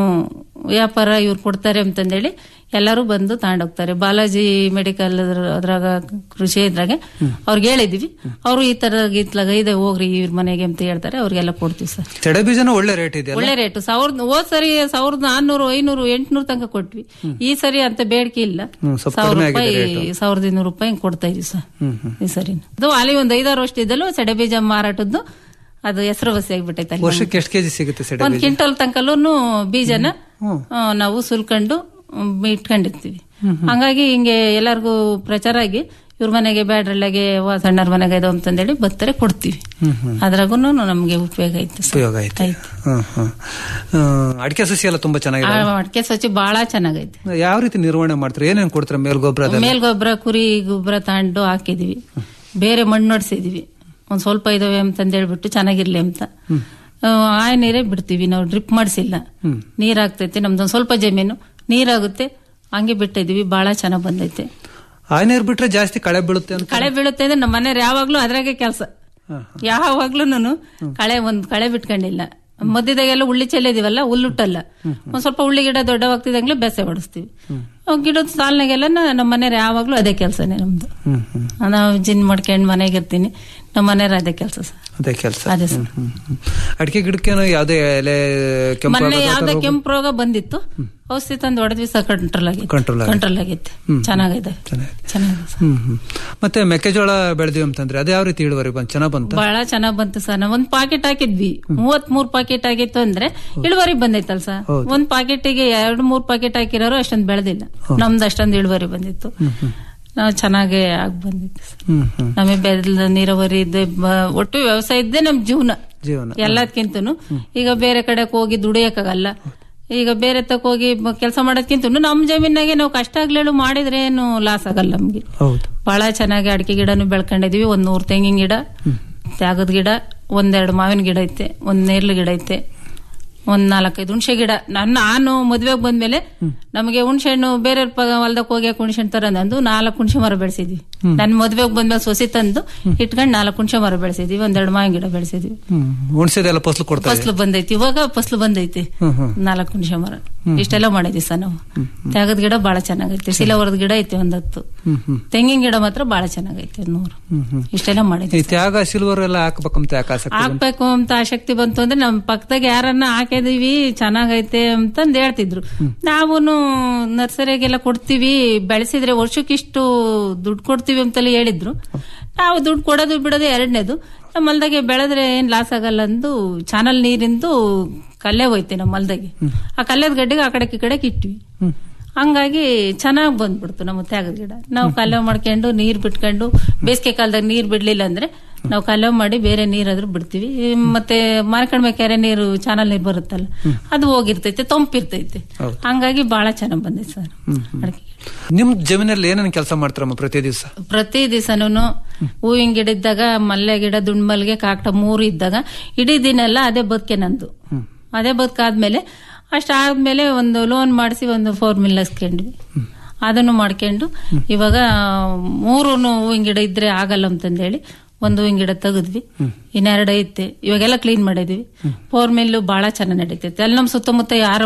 ವ್ಯಾಪಾರ ಇವ್ರು ಕೊಡ್ತಾರೆ ಅಂತಂದೇಳಿ ಎಲ್ಲರೂ ಬಂದು ತಗೊಂಡೋಗ್ತಾರೆ ಬಾಲಾಜಿ ಮೆಡಿಕಲ್ ಅದ್ರಾಗ ಕೃಷಿ ಇದ್ರಾಗೆ ಅವ್ರಿಗೆ ಹೇಳಿದೀವಿ ಅವರು ಈ ತರ ಇತ್ಲಾಗ ಇದೆ ಹೋಗ್ರಿ ಇವ್ರ ಮನೆಗೆ ಅಂತ ಹೇಳ್ತಾರೆ ಅವ್ರಿಗೆಲ್ಲ ಕೊಡ್ತೀವಿ ಸರ್ ಸೆಡೆ ಬೀಜನ ಒಳ್ಳೆ ರೇಟ್ ಇದೆಯಲ್ಲ ಒಳ್ಳೆ ರೇಟು ಸಾವಿರದ ಹೋದ್ ಸರಿ ಸಾವಿರದ ನಾನ್ನೂರು ಐನೂರು ಎಂಟ್ನೂರು ತನಕ ಕೊಟ್ವಿ ಈ ಸರಿ ಅಂತ ಬೇಡಿಕೆ ಇಲ್ಲ ಹ್ಮ್, ಸ್ವಲ್ಪ ಸಾವಿರ ಕಡಿಮೆ ಆಗಿದೆ ರೂಪಾಯಿ ಸಾವಿರದ ಇನ್ನೂರು ರೂಪಾಯಿ ಹಿಂಗ್ ಕೊಡ್ತಾ ಇದೀವಿ ಸರ್ ಹ್ಮ್ ಹ್ಮ್ ಈ ಸರಿ ಅದು ಅಲ್ಲಿ ಒಂದ್ ಐದಾರು ವರ್ಷದಿದ್ದಲ್ಲೂ ಸೆಡೆ ಬೀಜ ಮಾರಾಟದ್ದು ಅದು ಹೆಸರುವಾಸಿ ಆಗ್ಬಿಟ್ಟೈತೆ ಅಲ್ಲಿ ವರ್ಷಕ್ಕೆ ಎಷ್ಟು ಕೆಜಿ ಸಿಗುತ್ತೆ ಸೆಡೆ ಒಂದ್ ಬೀಜ ಕ್ವಿಂಟಲ್ ತನಕಲ್ಲೂ ಬೀಜನ ಆ, ನಾವು ಸುಲ್ಕೊಂಡು ಮ್, ಇಟ್ಕೊಂಡಿರ್ತೀವಿ ಹಂಗಾಗಿ ಹಿಂಗೆ ಎಲ್ಲರಿಗೂ ಪ್ರಚಾರ ಆಗಿ ಇವ್ರ ಮನೆಗೆ ಬ್ಯಾಡ್ರಲ್ಲಾಗೆ ಸಣ್ಣರ ಮನೆಗೆ ಇದು ಅಂತಂದೇಳಿ ಬರ್ತಾರೆ ಕೊಡ್ತೀವಿ ಅದ್ರಾಗೂ ನಮ್ಗೆ ಉಪಯೋಗ ಐತೆ ಸರ್. ಉಪಯೋಗ ಐತೆ ಹ್ಮ್ ಹ್ಮ್ ಆ, ಅಡಿಕೆ ಸಸಿ ಎಲ್ಲ ತುಂಬಾ ಆ ಚೆನ್ನಾಗಿದೆ ಅಡಿಕೆ ಸ್ವಚ್ಛ ಬಹಳ ಚೆನ್ನಾಗೈತೆ ಯಾವ ರೀತಿ ನಿರ್ವಹಣೆ ಮಾಡ್ತಾರೆ ಏನೇನ್ ಕೊಡ್ತಾರೆ ಮೇಲ್ ಗೊಬ್ಬರ ಅದೆಲ್ಲ ಮೇಲ್ ಗೊಬ್ಬರ ಕುರಿ ಗೊಬ್ಬರ ತಗೊಂಡು ಹಾಕಿದೀವಿ ಬೇರೆ ಮಣ್ಣು ಹೊಡ್ಸಿದೀವಿ ಒಂದ್ ಸ್ವಲ್ಪ ಇದಾವೆ ಅಂತ ಹೇಳ್ಬಿಟ್ಟು ಚೆನ್ನಾಗಿರ್ಲಿ ಅಂತ ಆ, ಆಯ ನೀರೇ ಬಿಡ್ತೀವಿ ನಾವು ಡ್ರಿಪ್ ಮಾಡಿಸಿಲ್ಲ ನೀರ್ ಆಗ್ತೈತೆ ನಮ್ದೊಂದ್ ಸ್ವಲ್ಪ ಜಮೀನು ನೀರಾಗುತ್ತೆ ಹಂಗೆ ಬಿಟ್ಟಿದೀವಿ ಬಹಳ ಚೆನ್ನಾಗ್ ಬಂದೈತೆ ಆ ನೀರ್ ಬಿಟ್ರೆ ಜಾಸ್ತಿ ಕಳೆ ಬೀಳುತ್ತೆ ಅಂತ ಕಳೆ ಬೀಳುತ್ತೆ ಅಂದ್ರೆ ನಮ್ಮ ಮನೆಯವ್ರು ಯಾವಾಗ್ಲೂ ಅದ್ರಾಗೆ ಕೆಲಸ ಯಾವಾಗ್ಲೂ ಕಳೆ ಒಂದ್ ಕಳೆ ಬಿಟ್ಕೊಂಡಿಲ್ಲ ಮಧ್ಯದಾಗೆಲ್ಲ ಉಳ್ಳಿ ಚೆಲ್ಲಿದೀವಲ್ಲ ಹುಲ್ಲುಟ್ಟಲ್ಲ ಒಂದ್ ಸ್ವಲ್ಪ ಉಳ್ಳಿ ಗಿಡ ದೊಡ್ಡವಾಗ್ತಿದಂಗ್ಲೇ ಬೇಸೆ ಹೊಡಿಸ್ತೀವಿ ಅವ್ ಗಿಡದ ಸಾಲ್ನಾಗೆಲ್ಲ ನಮ್ಮ ಮನೆಯವ್ರು ಯಾವಾಗ್ಲೂ ಅದೇ ಕೆಲಸನೇ ನಮ್ದು ಹ್ಮ್ ಹ್ಮ್ ನಾವು ಜಿನ್ ಮಾಡ್ಕೊಂಡು ಮನೆಗೆ ಇರ್ತೀನಿ ನಮ್ಮ ಮನೆಯವ್ರು ಅದೇ ಕೆಲಸ ಸರ್ ಅದೇ ಕೆಲಸ ಅದೇ ಸರ್ ಅಡಿಕೆ ಗಿಡಕ್ಕೇನು ಯಾವ್ದೇ ಎಲೆ ಕೆಂಪು ಮೊನ್ನೆ ಆಗೋದು ಆ ಯಾವ್ದೋ ಥರ ರೋಗ? ಕೆಂಪು ರೋಗ ಬಂದಿತ್ತು ಔಷಧಿ ತಂದು ಹೊಡೆದ್ವಿ ಸರ್ ಕಂಟ್ರೋಲ್ ಆಗಿತ್ತು Control ಆಗಿದೆ. ಕಂಟ್ರೋಲ್ ಆಗೈತೆ ಚೆನ್ನಾಗಿದೆ ಚೆನ್ನಾಗಿದೆ. ಚೆನ್ನಾಗಿದೆ ಸರ್ ಹ್ಮ್ ಹ್ಮ್ ಮತ್ತೆ ಮೆಕ್ಕೆಜೋಳ ಬೆಳೆದಿವಿ ಅಂತಂದ್ರೆ ಅದೇ ಯಾವ ರೀತಿ ಇಳುವರಿ ಬಂತು ಚೆನ್ನಾಗ್ ಬಂತ ಬಹಳ ಚೆನ್ನಾಗ್ ಬಂತು ಸರ್ ನಾವು ಒಂದ್ ಪಾಕೆಟ್ ಹಾಕಿದ್ವಿ ಮೂವತ್ ಮೂರ್ ಪಾಕೆಟ್ ಆಗಿತ್ತು ಅಂದ್ರೆ ಇಳುವರಿ ಬಂದೈತಲ್ ಸರ್ ಹೌದು. ಒಂದ್ ಪಾಕೆಟಿಗೆ ಎರಡ್ ಮೂರ್ ಪಾಕೆಟ್ ಹಾಕಿರೋರು ಅಷ್ಟೊಂದ್ ಬೆಳೆದಿಲ್ಲ ನಮ್ದು ಅಷ್ಟೊಂದು ಇಳುವರಿ ಬಂದಿತ್ತು ನಾವು ಚೆನ್ನಾಗೇ ಆಗ್ ಬಂದಿತ್ತು ಸರ್ ಹ್ಮ್ ಹ್ಮ್ ನಮಗೆ ಬೆಲ್ಲ ನೀರಾವರಿ ಇದೆ ಬ- ಒಟ್ಟು ವ್ಯವಸಾಯ ಇದ್ದೇ ನಮ್ ಜೀವನ ಜೀವನ ಎಲ್ಲದಕ್ಕಿಂತನು ಈಗ ಬೇರೆ ಕಡೆಗೆ ಹೋಗಿ ದುಡಿಯಕ್ಕಾಗಲ್ಲ ಈಗ ಬೇರೆ ತಕ ಹೋಗಿ ಕೆಲಸ ಮಾಡೋದ್ಕಿಂತ ನಮ್ ಜಮೀನಾಗೆ ನಾವು ಕಷ್ಟ ಆಗ್ಲೇಳು ಮಾಡಿದ್ರೆ ಏನು ಲಾಸ್ ಆಗಲ್ಲ ನಮ್ಗೆ ಹೌದು ಬಹಳ ಚೆನ್ನಾಗಿ ಅಡಿಕೆ ಗಿಡನು ಬೆಳ್ಕೊಂಡಿದೀವಿ ಒಂದ್ ನೂರ್ ತೆಂಗಿನ ಗಿಡ ತ್ಯಾಗದ ಗಿಡ ಒಂದೆರಡು ಮಾವಿನ ಗಿಡ ಐತೆ ಒಂದ್ ನೇರ್ಲು ಗಿಡ ಐತೆ ಒಂದ್ ನಾಲ್ಕೈದು ಹುಣಸೆ ಗಿಡ ನನ್ನ ನಾನು ಮದ್ವೆಗ್ ಬಂದ್ಮೇಲೆ ನಮಗೆ ಹುಣಸೆ ಹಣ್ಣು ಬೇರೆ ಹೊಲ್ದಕ್ ಹೋಗಿ ಹುಣಸೆ ಹಣ್ಣು ತರಂದು ನಾಲ್ಕು ಹುಣಸೆ ಮರ ಬೆಳೆಸಿದ್ವಿ ನನ್ ಮದ್ವೆಗ್ ಬಂದ್ಮೇಲೆ ಸೊಸಿ ತಂದು ಇಟ್ಕೊಂಡ್ ನಾಲ್ಕು ಹುಣಸೆ ಮರ ಬೆಳೆಸಿದ್ವಿ ಒಂದೆರಡು ಮಾವಿನ ಗಿಡ ಬೆಳೆಸಿದ್ವಿ ಹ್ಮ್ ಹುಣ್ಸೆದೆಲ್ಲ ಫಸಲು ಕೊಡ್ತಾ ಇದೆ ಫಸ್ಲು ಬಂದೈತಿ ಇವಾಗ ಫಸ್ಲು ಬಂದೈತಿ ಹ್ಮ್ ಹ್ಮ್ ನಾಲ್ಕು ಹುಣಸೆ ಮರ ಇಷ್ಟೆಲ್ಲ ಮಾಡಿದ್ವಿ ಸರ್ ನಾವು ತ್ಯಾಗದ ಗಿಡ ಬಹಳ ಚೆನ್ನಾಗೈತೆ ಸಿಲವರದ ಗಿಡ ಐತಿ ಒಂದ್ ಹತ್ತು ಹ್ಮ್ ಹ್ಮ್ ತೆಂಗಿನ ಗಿಡ ಮಾತ್ರ ಬಹಳ ಚೆನ್ನಾಗೈತೆ ಒಂದ್ ನೂರು ಹ್ಮ್ ಹ್ಮ್ ಇಷ್ಟೆಲ್ಲ ಈ ಮಾಡಿದ್ವಿ ತ್ಯಾಗ ಸಿಲ್ವರ್ ಎಲ್ಲ ಹಾಕ್ಬೇಕಂತ ಯಾಕೆ ಆಸಕ್ತಿ ಬಂತು? ಹಾಕ್ಬೇಕು ಅಂತ ಆಸಕ್ತಿ ಬಂತು ಅಂದ್ರೆ ನಮ್ ಪಕ್ಕದಾಗ ಯಾರನ್ನ ಹಾಕಿದೀವಿ ಚೆನ್ನಾಗೈತೆ ಅಂತಂದ್ ಹೇಳ್ತಿದ್ರು ನಾವೂನು ನರ್ಸರಿಗೆಲ್ಲ ಕೊಡ್ತೀವಿ ಬೆಳೆಸಿದ್ರೆ ವರ್ಷಕ್ಕಿಷ್ಟು ದುಡ್ಡು ಕೊಡ್ತೀವಿ ಅಂತೆಲ್ಲ ಹೇಳಿದ್ರು ನಾವು ದುಡ್ಡು ಕೊಡೋದು ಬಿಡೋದು ಎರಡನೇದು ನಮ್ಮ ಹೊಲ್ದಾಗೆ ಬೆಳೆದ್ರೆ ಏನ್ ಲಾಸ್ ಆಗಲ್ಲ ಅಂದು ಚಾನಲ್ ನೀರಿಂದು ಕಲ್ಲೆ ಹೋಯ್ತೆ ನಮ್ಮ ಹೊಲ್ದಾಗೆ ಆ ಕಲ್ಲೆದ ಗಡ್ಡೆಗೆ ಆ ಕಡೆಗೆ ಈ ಕಡೆಗೆ ಇಟ್ವಿ ಹಂಗಾಗಿ ಚೆನ್ನಾಗಿ ಬಂದ್ಬಿಡ್ತು ನಮ್ಮ ತ್ಯಾಗದ ಗಿಡ ನಾವು ಕಲ್ಲೆ ಮಾಡ್ಕೊಂಡು ನೀರ್ ಬಿಟ್ಕೊಂಡು ಬೇಸಿಗೆ ಕಾಲದಾಗ ನೀರ್ ಬಿಡ್ಲಿಲ್ಲ ಅಂದ್ರೆ ನಾವು ಕಲ್ಲೆ ಮಾಡಿ ಬೇರೆ ನೀರಾದ್ರೂ ಬಿಡ್ತೀವಿ ಮತ್ತೆ ಮಾರ್ಕಣ್ಮೆ ಕೆರೆ ನೀರು ಚಾನಲ್ ನೀರು ಬರುತ್ತಲ್ಲ ಅದು ಹೋಗಿರ್ತೈತೆ ತಂಪಿರ್ತೈತೆ ಹೌದು. ಹಂಗಾಗಿ ಬಹಳ ಚೆನ್ನಾಗಿ ಬಂದೈತೆ ಸರ್ ಅಡಿಕೆ ನಿಮ್ ಜಮೀನಲ್ಲಿ ಏನೇನು ಕೆಲಸ ಮಾಡ್ತಾರಮ್ಮ ಪ್ರತಿ ದಿವಸ ಪ್ರತಿ ದಿವಸನೂ ಹೂವಿನ ಗಿಡ ಇದ್ದಾಗ ಮಲ್ಲೆ ಗಿಡ ದುಂಡ್ಮಲ್ಗೆ ಕಾಕಟ ಮೂರು ಇದ್ದಾಗ ಇಡೀ ದಿನ ಎಲ್ಲ ಅದೇ ಬದುಕೆ ನಂದು ಅದೇ ಬದುಕಾದ್ಮೇಲೆ ಅಷ್ಟಾದ್ಮೇಲೆ ಒಂದು ಲೋನ್ ಮಾಡಿಸಿ ಒಂದು ಫೋರ್ ಮಿಲ್ ಹಸ್ಕೊಂಡ್ವಿ ಅದನ್ನು ಮಾಡ್ಕೊಂಡು ಇವಾಗ ಮೂರು ಹೂವಿನ ಗಿಡ ಇದ್ರೆ ಆಗಲ್ಲ ಅಂತಂದೇಳಿ ಒಂದು ಹೂವಿನ ಗಿಡ ತೆಗೆದ್ವಿ ಇನ್ನೆರಡು ಐತೆ ಇವಾಗೆಲ್ಲ ಕ್ಲೀನ್ ಮಾಡಿದ್ವಿ ಫೋರ್ ಮಿಲ್ಲು ಬಹಳ ಚೆನ್ನಾಗಿ ನಡೀತೈತೆ ಅಲ್ಲಿ ನಮ್ಮ ಸುತ್ತಮುತ್ತ ಯಾರೂ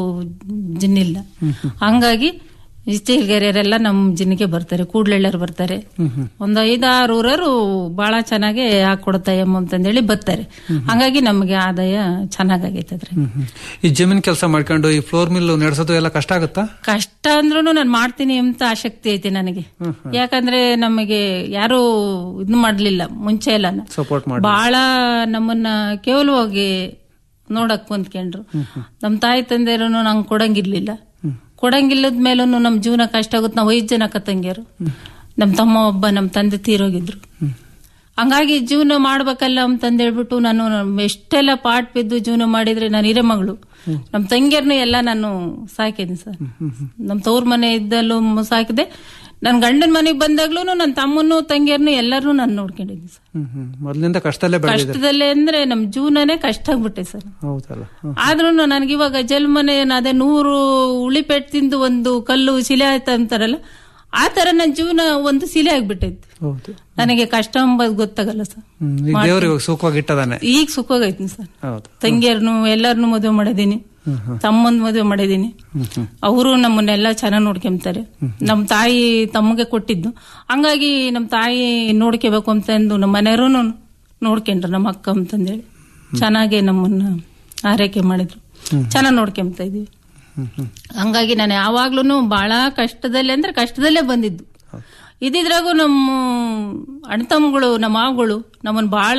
ಜಿನ್ನಿಲ್ಲ ಹಂಗಾಗಿ ಇಷ್ಟೀರ್ಗೆರೆಯರೆಲ್ಲ ನಮ್ಮ ಜಿನ್ನಿಗೆ ಬರ್ತಾರೆ ಕೂಡ್ಲೆಳ್ಳರು ಬರ್ತಾರೆ ಒಂದು ಐದಾರು ಊರರು ಬಹಳ ಚೆನ್ನಾಗಿ ಹಾಕೊಡ್ತಾಯಮ್ಮ ಅಂತಂದೇಳಿ ಬರ್ತಾರೆ ಹಂಗಾಗಿ ನಮಗೆ ಆದಾಯ ಚೆನ್ನಾಗೈತೆ ಅದ್ರ ಈ ಜಮೀನ್ ಕೆಲಸ ಮಾಡ್ಕೊಂಡು ಈ ಫ್ಲೋರ್ ಮಿಲ್ ನಡೆಸೋದು ಎಲ್ಲ ಕಷ್ಟ ಆಗುತ್ತಾ ಕಷ್ಟ ಅಂದ್ರೂ ನಾನು ಮಾಡ್ತೀನಿ ಅಂತ ಆಸಕ್ತಿ ಐತಿ ನನಗೆ ಯಾಕಂದ್ರೆ ನಮಗೆ ಯಾರು ಇದು ಮಾಡ್ಲಿಲ್ಲ ಮುಂಚೆ ಎಲ್ಲ ಸಪೋರ್ಟ್ ಮಾಡಿ ಬಹಳ ನಮ್ಮನ್ನ ಕೇವಲವಾಗಿ ನೋಡಕ್ ಕುಂತ್ಕೊಂಡ್ರು ನಮ್ ತಾಯಿ ತಂದೆರು ನಂಗೆ ಕೊಡಂಗಿರ್ಲಿಲ್ಲ ಕೊಡಂಗಿಲ್ಲದ ಮೇಲೂ ನಮ್ ಜೀವನ ಕಷ್ಟ ಆಗುತ್ತೆ ನಾವು ಐದ್ ಜನ ಅಕ್ಕ ತಂಗಿಯರು ನಮ್ ತಮ್ಮ ಒಬ್ಬ ನಮ್ ತಂದೆ ತೀರೋಗಿದ್ರು ಹಂಗಾಗಿ ಜೀವನ ಮಾಡ್ಬೇಕಲ್ಲ ಅಂತಂದ್ ಹೇಳ್ಬಿಟ್ಟು ನಾನು ಎಷ್ಟೆಲ್ಲ ಪಾಟ್ ಬಿದ್ದು ಜೀವನ ಮಾಡಿದ್ರೆ ನಾನು ಹಿರೇ ಮಗಳು ನಮ್ ತಂಗಿಯರ್ನು ಎಲ್ಲ ನಾನು ಸಾಕಿದ್ದೀನಿ ಸರ್ ನಮ್ ತವ್ರ ಮನೆ ಇದ್ದಲ್ಲೂ ಸಾಕಿದೆ ನನ್ ಗಂಡನ ಮನೆಗೆ ಬಂದಾಗ್ಲೂ ನನ್ನ ತಮ್ಮನ್ನು ತಂಗಿಯರ್ನು ಎಲ್ಲರನ್ನೂ ನಾನು ನೋಡ್ಕೊಂಡಿದ್ದೀನಿ ಸರ್ ಹ್ಮ್ ಹ್ಮ್ ಮೊದ್ಲಿಂದ ಕಷ್ಟದಲ್ಲೇ ಬೆಳೆದಿದೆ ಕಷ್ಟದಲ್ಲೇ ಅಂದ್ರೆ ನಮ್ ಜೀವನನೇ ಕಷ್ಟ ಆಗ್ಬಿಟ್ಟೆ ಸರ್ ಹೌದಲ್ಲ ಹ್ಮ್. ಆದ್ರೂ ನನಗಿವಾಗ ಜಲ್ಮನೆ ಅದೇ ನೂರು ಉಳಿಪೆಟ್ಟು ತಿಂದು ಒಂದು ಕಲ್ಲು ಶಿಲೆ ಆಯ್ತು ಅಂತಾರಲ್ಲ ಆ ತರ ನನ್ನ ಜೀವನ ಒಂದು ಶಿಲೆ ಆಗ್ಬಿಟ್ಟೈತಿ ಹೌದು ನನಗೆ ಕಷ್ಟ ಎಂಬುದು ಗೊತ್ತಾಗಲ್ಲ ಸರ್ ಹ್ಮ್ ಈಗ ದೇವ್ರು ಇವಾಗ ಸುಖವಾಗಿ ಇಟ್ಟದಾನೆ ಈಗ ಸುಖವಾಗೈತಿ ಸರ್ ಹೌದು ತಂಗಿಯರ್ನು ಎಲ್ಲಾರನು ಮದುವೆ ಮಾಡಿದೀನಿ ಹ್ಮ್ ಹ್ಮ್ ತಮ್ಮಂದ್ ಮದುವೆ ಮಾಡಿದೀನಿ ಹ್ಮ್ ಹ್ಮ್ ಅವರು ನಮ್ಮನ್ನೆಲ್ಲ ಚೆನ್ನಾಗಿ ನೋಡ್ಕೊಂತಾರೆ ನಮ್ ತಾಯಿ ತಮ್ಮಗೆ ಕೊಟ್ಟಿದ್ದು ಹಂಗಾಗಿ ನಮ್ ತಾಯಿ ನೋಡ್ಕೋಬೇಕು ಅಂತಂದು ನಮ್ಮ ಮನೆಯವರು ನೋಡ್ಕೊಂಡ್ರು ನಮ್ಮ ಅಕ್ಕ ಅಂತಂದೇಳಿ ಚೆನ್ನಾಗಿ ನಮ್ಮನ್ನ ಆರೈಕೆ ಮಾಡಿದ್ರು ಚೆನ್ನಾಗಿ ನೋಡ್ಕೊಂತ ಇದೀವಿ ಹ್ಮ್ ಹ್ಮ್ ಹಂಗಾಗಿ ನಾನು ಯಾವಾಗ್ಲೂ ಬಹಳ ಕಷ್ಟದಲ್ಲಿ ಅಂದ್ರೆ ಕಷ್ಟದಲ್ಲೇ ಬಂದಿದ್ದು ಇದಿದ್ರಾಗೂ ನಮ್ಮ ಅಣ್ತಮ್ಮಗಳು ನಮ್ಮ ಮಾವುಗಳು ನಮ್ಮನ್ನ ಬಹಳ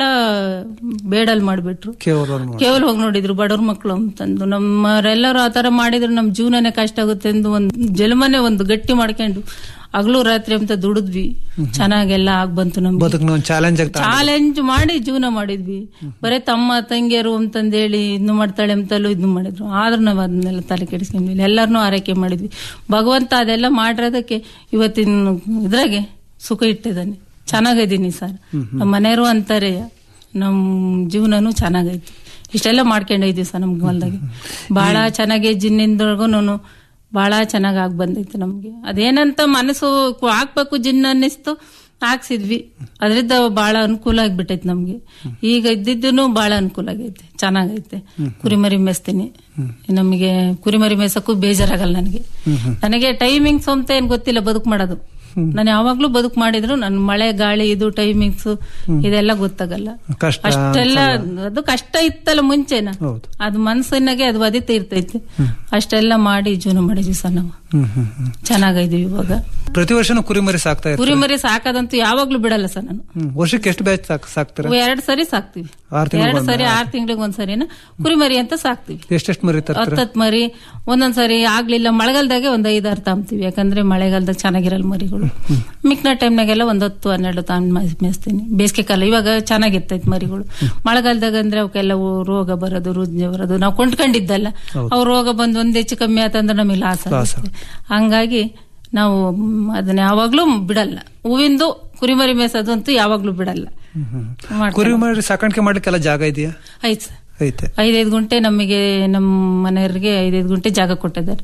ಬೇಡಲ್ ಮಾಡ್ಬಿಟ್ರು ಕೇವಲ ನೋಡಿ. ಕೇವಲ ಹೋಗಿ ನೋಡಿದ್ರು ಬಡವ್ರ ಮಕ್ಕಳು ಅಂತಂದು ನಮ್ಮರೆಲ್ಲರೂ ಆ ತರ ಮಾಡಿದ್ರು ನಮ್ ಜೀವನನೇ ಕಷ್ಟ ಆಗುತ್ತೆ ಎಂದು ಒಂದು ಜನ್ಮನೆ ಒಂದು ಗಟ್ಟಿ ಮಾಡ್ಕೊಂಡು ಹಗಲು ರಾತ್ರಿ ಅಂತ ದುಡಿದ್ವಿ ಚೆನ್ನಾಗೆಲ್ಲ ಆಗ್ ಬಂತು ನಮ್ಗೆ ಬದುಕ್ನ ಒಂದು ಚಾಲೆಂಜ್ ಆಗ್ತಾ ಚಾಲೆಂಜ್ ಮಾಡಿ ಜೀವನ ಮಾಡಿದ್ವಿ ಬರೇ ತಮ್ಮ ತಂಗಿಯರು ಅಂತಂದೇಳಿ ಇದ್ನು ಮಾಡ್ತಾಳೆ ಅಂತಲೂ ಇದ್ನು ಮಾಡಿದ್ರು ಆದ್ರೂ ನಾವು ಅದನ್ನೆಲ್ಲ ತಲೆ ಕೆಡಿಸ್ಕೊಂಡಿಲ್ಲ ಎಲ್ಲರನ್ನೂ ಆರೈಕೆ ಮಾಡಿದ್ವಿ ಭಗವಂತ ಅದೆಲ್ಲ ಮಾಡಿರೋದಕ್ಕೆ ಇವತ್ತಿನ ಇದ್ರಾಗೆ ಸುಖ ಇಟ್ಟಿದ್ದಾನೆ ಚೆನ್ನಾಗಿದ್ದೀನಿ ಸರ್ ನಮ್ಮ ಮನೆಯವರು ಅಂತಾರೆ ನಮ್ ಜೀವನನೂ ಚೆನ್ನಾಗೈತಿ ಇಷ್ಟೆಲ್ಲ ಮಾಡ್ಕೊಂಡಿದ್ವಿ ಸರ್ ನಮ್ಗೆ ಹೊಲ್ದಾಗೆ ಬಹಳ ಚೆನ್ನಾಗಿ ಜಿನ್ನಿಂದೊಳಗೂ ಬಹಳ ಚೆನ್ನಾಗಿ ಆಗಿ ಬಂದೈತೆ ನಮ್ಗೆ ಅದೇನಂತ ಮನಸ್ಸು ಕು- ಹಾಕ್ಬೇಕು ಜಿನ್ ಅನ್ನಿಸ್ತು ಹಾಕ್ಸಿದ್ವಿ ಅದರಿಂದ ಬಹಳ ಅನುಕೂಲ ಆಗ್ಬಿಟ್ಟೈತೆ ನಮ್ಗೆ ಈಗ ಇದ್ದಿದ್ದು ಬಹಳ ಅನುಕೂಲ ಆಗೈತೆ ಚೆನ್ನಾಗೈತೆ ಕುರಿಮರಿ ಮೇಸ್ತೀನಿ ನಮಗೆ ಕುರಿಮರಿ ಮೇಸಕ್ಕೂ ಬೇಜಾರಾಗಲ್ಲ ನನಗೆ ನನಗೆ ಟೈಮಿಂಗ್ಸ್ ಅಂತ ಏನ್ ಗೊತ್ತಿಲ್ಲ ಬದುಕು ಮಾಡೋದು ನಾನು ಯಾವಾಗ್ಲೂ ಬದುಕು ಮಾಡಿದ್ರು ನನ್ ಮಳೆ ಗಾಳಿ ಇದು ಟೈಮಿಂಗ್ಸ್ ಇದೆಲ್ಲ ಗೊತ್ತಾಗಲ್ಲ ಕಷ್ಟ ಅಷ್ಟೆಲ್ಲ ಅದು ಕಷ್ಟ ಇತ್ತಲ್ಲ ಮುಂಚೆನ ಹೌದು ಅದು ಮನ್ಸಿನಾಗೆ ಅದು ಒದಿತ ಇರ್ತೈತಿ ಅಷ್ಟೆಲ್ಲ ಮಾಡಿ ಜೀವನ ಮಾಡಿದ್ವಿ ಸರ್ ನಾವು ಹ್ಮ್ ಹ್ಮ್ ಹ್ಮ್ ಚೆನ್ನಾಗಿದೀವಿ ಇವಾಗ ಪ್ರತಿ ವರ್ಷನೂ ಕುರಿಮರಿ ಸಾಕ್ತಾ ಇರ್ತಾರೆ ಕುರಿಮರಿ ಸಾಕದಂತೂ ಯಾವಾಗ್ಲೂ ಬಿಡಲ್ಲ ಸರ್ ನಾನು ಹ್ಮ್ ವರ್ಷಕ್ಕೆ ಎಷ್ಟು ಬ್ಯಾಚ್ ಸಾಕ್ ಸಾಕ್ತೀರಾ ಎರಡ್ ಸರಿ ಸಾಕ್ತಿವಿ ಆರ್ ತಿಂಗಳು ಎರಡ್ ಸರಿ ಆರ್ ತಿಂಗಳಿಗೆ ಒಂದ್ಸರಿನ ಕುರಿಮರಿ ಅಂತ ಸಾಕ್ತಿವಿ ಎಷ್ಟೆಷ್ಟು ಮರಿ ತರ್ತೀರಾ ಹತ್ತತ್ ಮರಿ ಒಂದೊಂದ್ಸರಿ ಆಗ್ಲಿಲ್ಲ ಮಳೆಗಾಲದಾಗೆ ಒಂದ್ ಐದಾರು ತಾಂಬ್ತೀವಿ ಯಾಕಂದ್ರೆ ಮಳೆಗಾಲದಾಗ ಚೆನ್ನಾಗಿರಲ್ಲ ಮರಿಗಳು ಮಿಕ್ನ ಟೈಮ್ನಾಗೆಲ್ಲ ಒಂದ್ ಹತ್ತು ಹನ್ನೆರಡು ತಾಂಬ್ ಮೇಯಿಸ್ತೀನಿ ಬೇಸಿಗೆ ಕಾಲ ಇವಾಗ ಚೆನ್ನಾಗಿರ್ತೈತಿ ಮರಿಗಳು ಮಳೆಗಾಲದಾಗ ಅಂದ್ರೆ ಅವಕ್ಕೆಲ್ಲ ರೋಗ ಬರೋದು ರುಜ್ಜೆ ಬರೋದು ನಾವು ಕೊಂಡ್ಕೊಂಡಿದ್ದಲ್ಲ ಅವ್ ರೋಗ ಬಂದು ಒಂದ್ ಹೆಚ್ಚು ಕಮ್ಮಿ ಆತಂದ್ರೆ ನಮಗೆ ಲಾಸ್ ಲಾಸ್ ಆಗುತ್ತೆ ಹಂಗಾಗಿ ನಾವು ಮ್, ಅದನ್ನ ಯಾವಾಗ್ಲೂ ಬಿಡಲ್ಲ ಹೂವಿಂದು ಕುರಿಮರಿ ಮೇಸೋದು ಅಂತೂ ಯಾವಾಗ್ಲೂ ಬಿಡಲ್ಲ ಮಾಡ್ತೀವಿ. ಕುರಿಮರಿ ಸಾಕಾಣಿಕೆ ಮಾಡ್ಲಿಕ್ಕೆಲ್ಲ ಜಾಗ ಇದೆಯಾ ಆಯ್ತು ಸರ್ ಐತೆ ಐದೈದು ಗುಂಟೆ ನಮಗೆ ನಮ್ಮ ಮನೆಯವ್ರಿಗೆ ಐದೈದು ಗುಂಟೆ ಜಾಗ ಕೊಟ್ಟಿದ್ದಾರೆ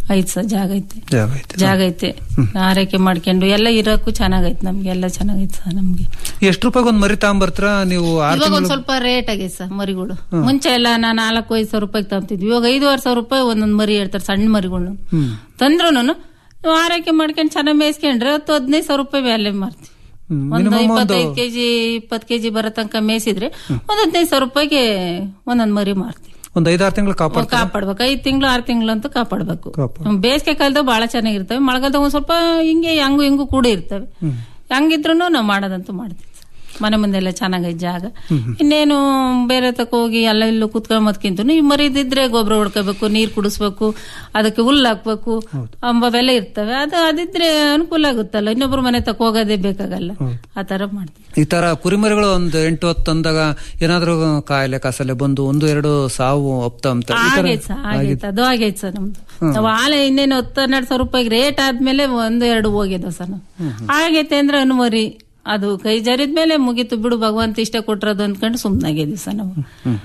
ಐತ್ ಸರ್ ಜಾಗ ಐತೆ ಜಾಗ ಐತೆ ಜಾಗ ಐತೆ ಆರೈಕೆ ಮಾಡ್ಕೊಂಡು ಎಲ್ಲ ಇರೋಕ್ಕೂ ಚೆನ್ನಾಗೈತೆ ನಮ್ಗೆ ಎಲ್ಲ ಚೆನ್ನಾಗೈತೆ ಸರ್ ನಮ್ಗೆ ಎಷ್ಟು ರೂಪಾಯಿ ಒಂದ್ ಮರಿ ತಗೊಂಬರ್ತೀರಾ ನೀವು ಆರ್ ಇವಾಗ ಒಂದ್ ತಿಂಗಳು ಸ್ವಲ್ಪ ರೇಟ್ ಆಗೈತೆ ಸರ್ ಮರಿಗಳು ಮುಂಚೆ ಎಲ್ಲ ನಾ ನಾಲ್ಕು ಐದು ಸಾವಿರ ರೂಪಾಯಿ ತಗೊಂತಿದ್ವಿ ಇವಾಗ ಐದುವರೆ ಸಾವಿರ ರೂಪಾಯಿ ಒಂದೊಂದ್ ಮರಿ ಹೇಳ್ತಾರೆ ಸಣ್ಣ ಮರಿಗಳು ಹ್ಮ್ ತಂದ್ರು ನೀವು ಆರೈಕೆ ಮಾಡ್ಕೊಂಡು ಚೆನ್ನಾಗಿ ಮೇಯಿಸ್ಕೊಂಡ್ರೆ ಹತ್ತು ಹದಿನೈದು ಸಾವಿರ ರೂಪಾಯಿ ವ್ಯಾಲ್ಯೂ ಮಾಡ್ತೀವಿ ಹ್ಮ್. ಒಂದು Minimum ಒಂದು ಇಪ್ಪತ್ತೈದು ಕೆಜಿ ಇಪ್ಪತ್ತು ಕೆಜಿ ಬರೋ ತನಕ ಮೇಯಿಸಿದ್ರೆ ಒಂದ್ ಹದಿನೈದು ಸಾವಿರ ರೂಪಾಯಿಗೆ ಒಂದೊಂದ್ ಮರಿ ಮಾರ್ತೀವಿ ಒಂದ್ ಐದಾರು ತಿಂಗಳು ಕಾಪಾಡ್ ಕಾಪಾಡ್ಬೇಕು ಐದ್ ತಿಂಗಳು ಆರ್ ತಿಂಗಳು ಅಂತೂ ಕಾಪಾಡ್ಬೇಕು ಕಾಪಾಡ್- ಹ್ಮ್, ಬೇಸಿಗೆ ಕಾಲದಾಗ ಬಹಳ ಚೆನ್ನಾಗಿರ್ತವೆ ಮಳೆಗಾಲದಾಗ ಒಂದ್ ಸ್ವಲ್ಪ ಹಿಂಗೆ ಹಂಗು ಹಿಂಗು ಕೂಡ ಇರ್ತವೆ ಹಂಗಿದ್ರು ನಾವು ಮಾಡೋದಂತೂ ಮಾಡ್ತೀವಿ ಮನೆ ಮುಂದೆ ಎಲ್ಲ ಚೆನ್ನಾಗೈತೆ ಜಾಗ ಇನ್ನೇನು ಬೇರೆ ತಕ ಹೋಗಿ ಎಲ್ಲ ಇಲ್ಲೂ ಕುತ್ಕೊಂಡ್ ಮತ್ಕಿಂತ ಈ ಮರಿದಿದ್ರೆ ಗೊಬ್ಬರ ಹೊಡ್ಕೋಬೇಕು ನೀರ್ ಕುಡಿಸ್ಬೇಕು ಅದಕ್ಕೆ ಹುಲ್ಲು ಹಾಕ್ಬೇಕು ಅಂಬವೆಲ್ಲ ಇರ್ತವೆ ಅದು ಅದಿದ್ರೆ ಅನುಕೂಲ ಆಗುತ್ತಲ್ಲ ಇನ್ನೊಬ್ರು ಮನೆ ತಕ ಹೋಗೋದೇ ಬೇಕಾಗಲ್ಲ ಆ ತರ ಮಾಡ್ತೀವಿ ಈ ತರ ಕುರಿಮರಿಗಳು ಒಂದ್ ಎಂಟು ಹತ್ತು ಅಂದಾಗ ಏನಾದ್ರೂ ಕಾಯಿಲೆ ಕಾಸಲೆ ಬಂದು ಒಂದು ಎರಡು ಸಾವು ಅಪ್ತ ಅಂತ ಈ ತರ ಆಗೈತ್ ಸರ್ ಆಗೈತ್ ಅದು ಆಗೈತ್ ಸರ್ ನಮ್ದು ನಾವು ಆಲೆ ಇನ್ನೇನು ಹತ್ತು ಹನ್ನೆರಡು ಸಾವಿರ ರೂಪಾಯಿಗೆ ರೇಟ್ ಆದ್ಮೇಲೆ ಒಂದು ಎರಡು ಹೋಗಿದ ಸರ್ ನಾವು ಆಗೈತೆ ಅಂದ್ರೆ ಅನುಮರಿ ಅದು ಕೈ ಜಾರಿದ್ಮೇಲೆ ಮುಗೀತು ಬಿಡು ಭಗವಂತ ಇಷ್ಟ ಕೊಟ್ರದು ಅಂದ್ಕೊಂಡು ಸುಮ್ನಾಗಿದ್ವಿ ಸರ್ ನಾವು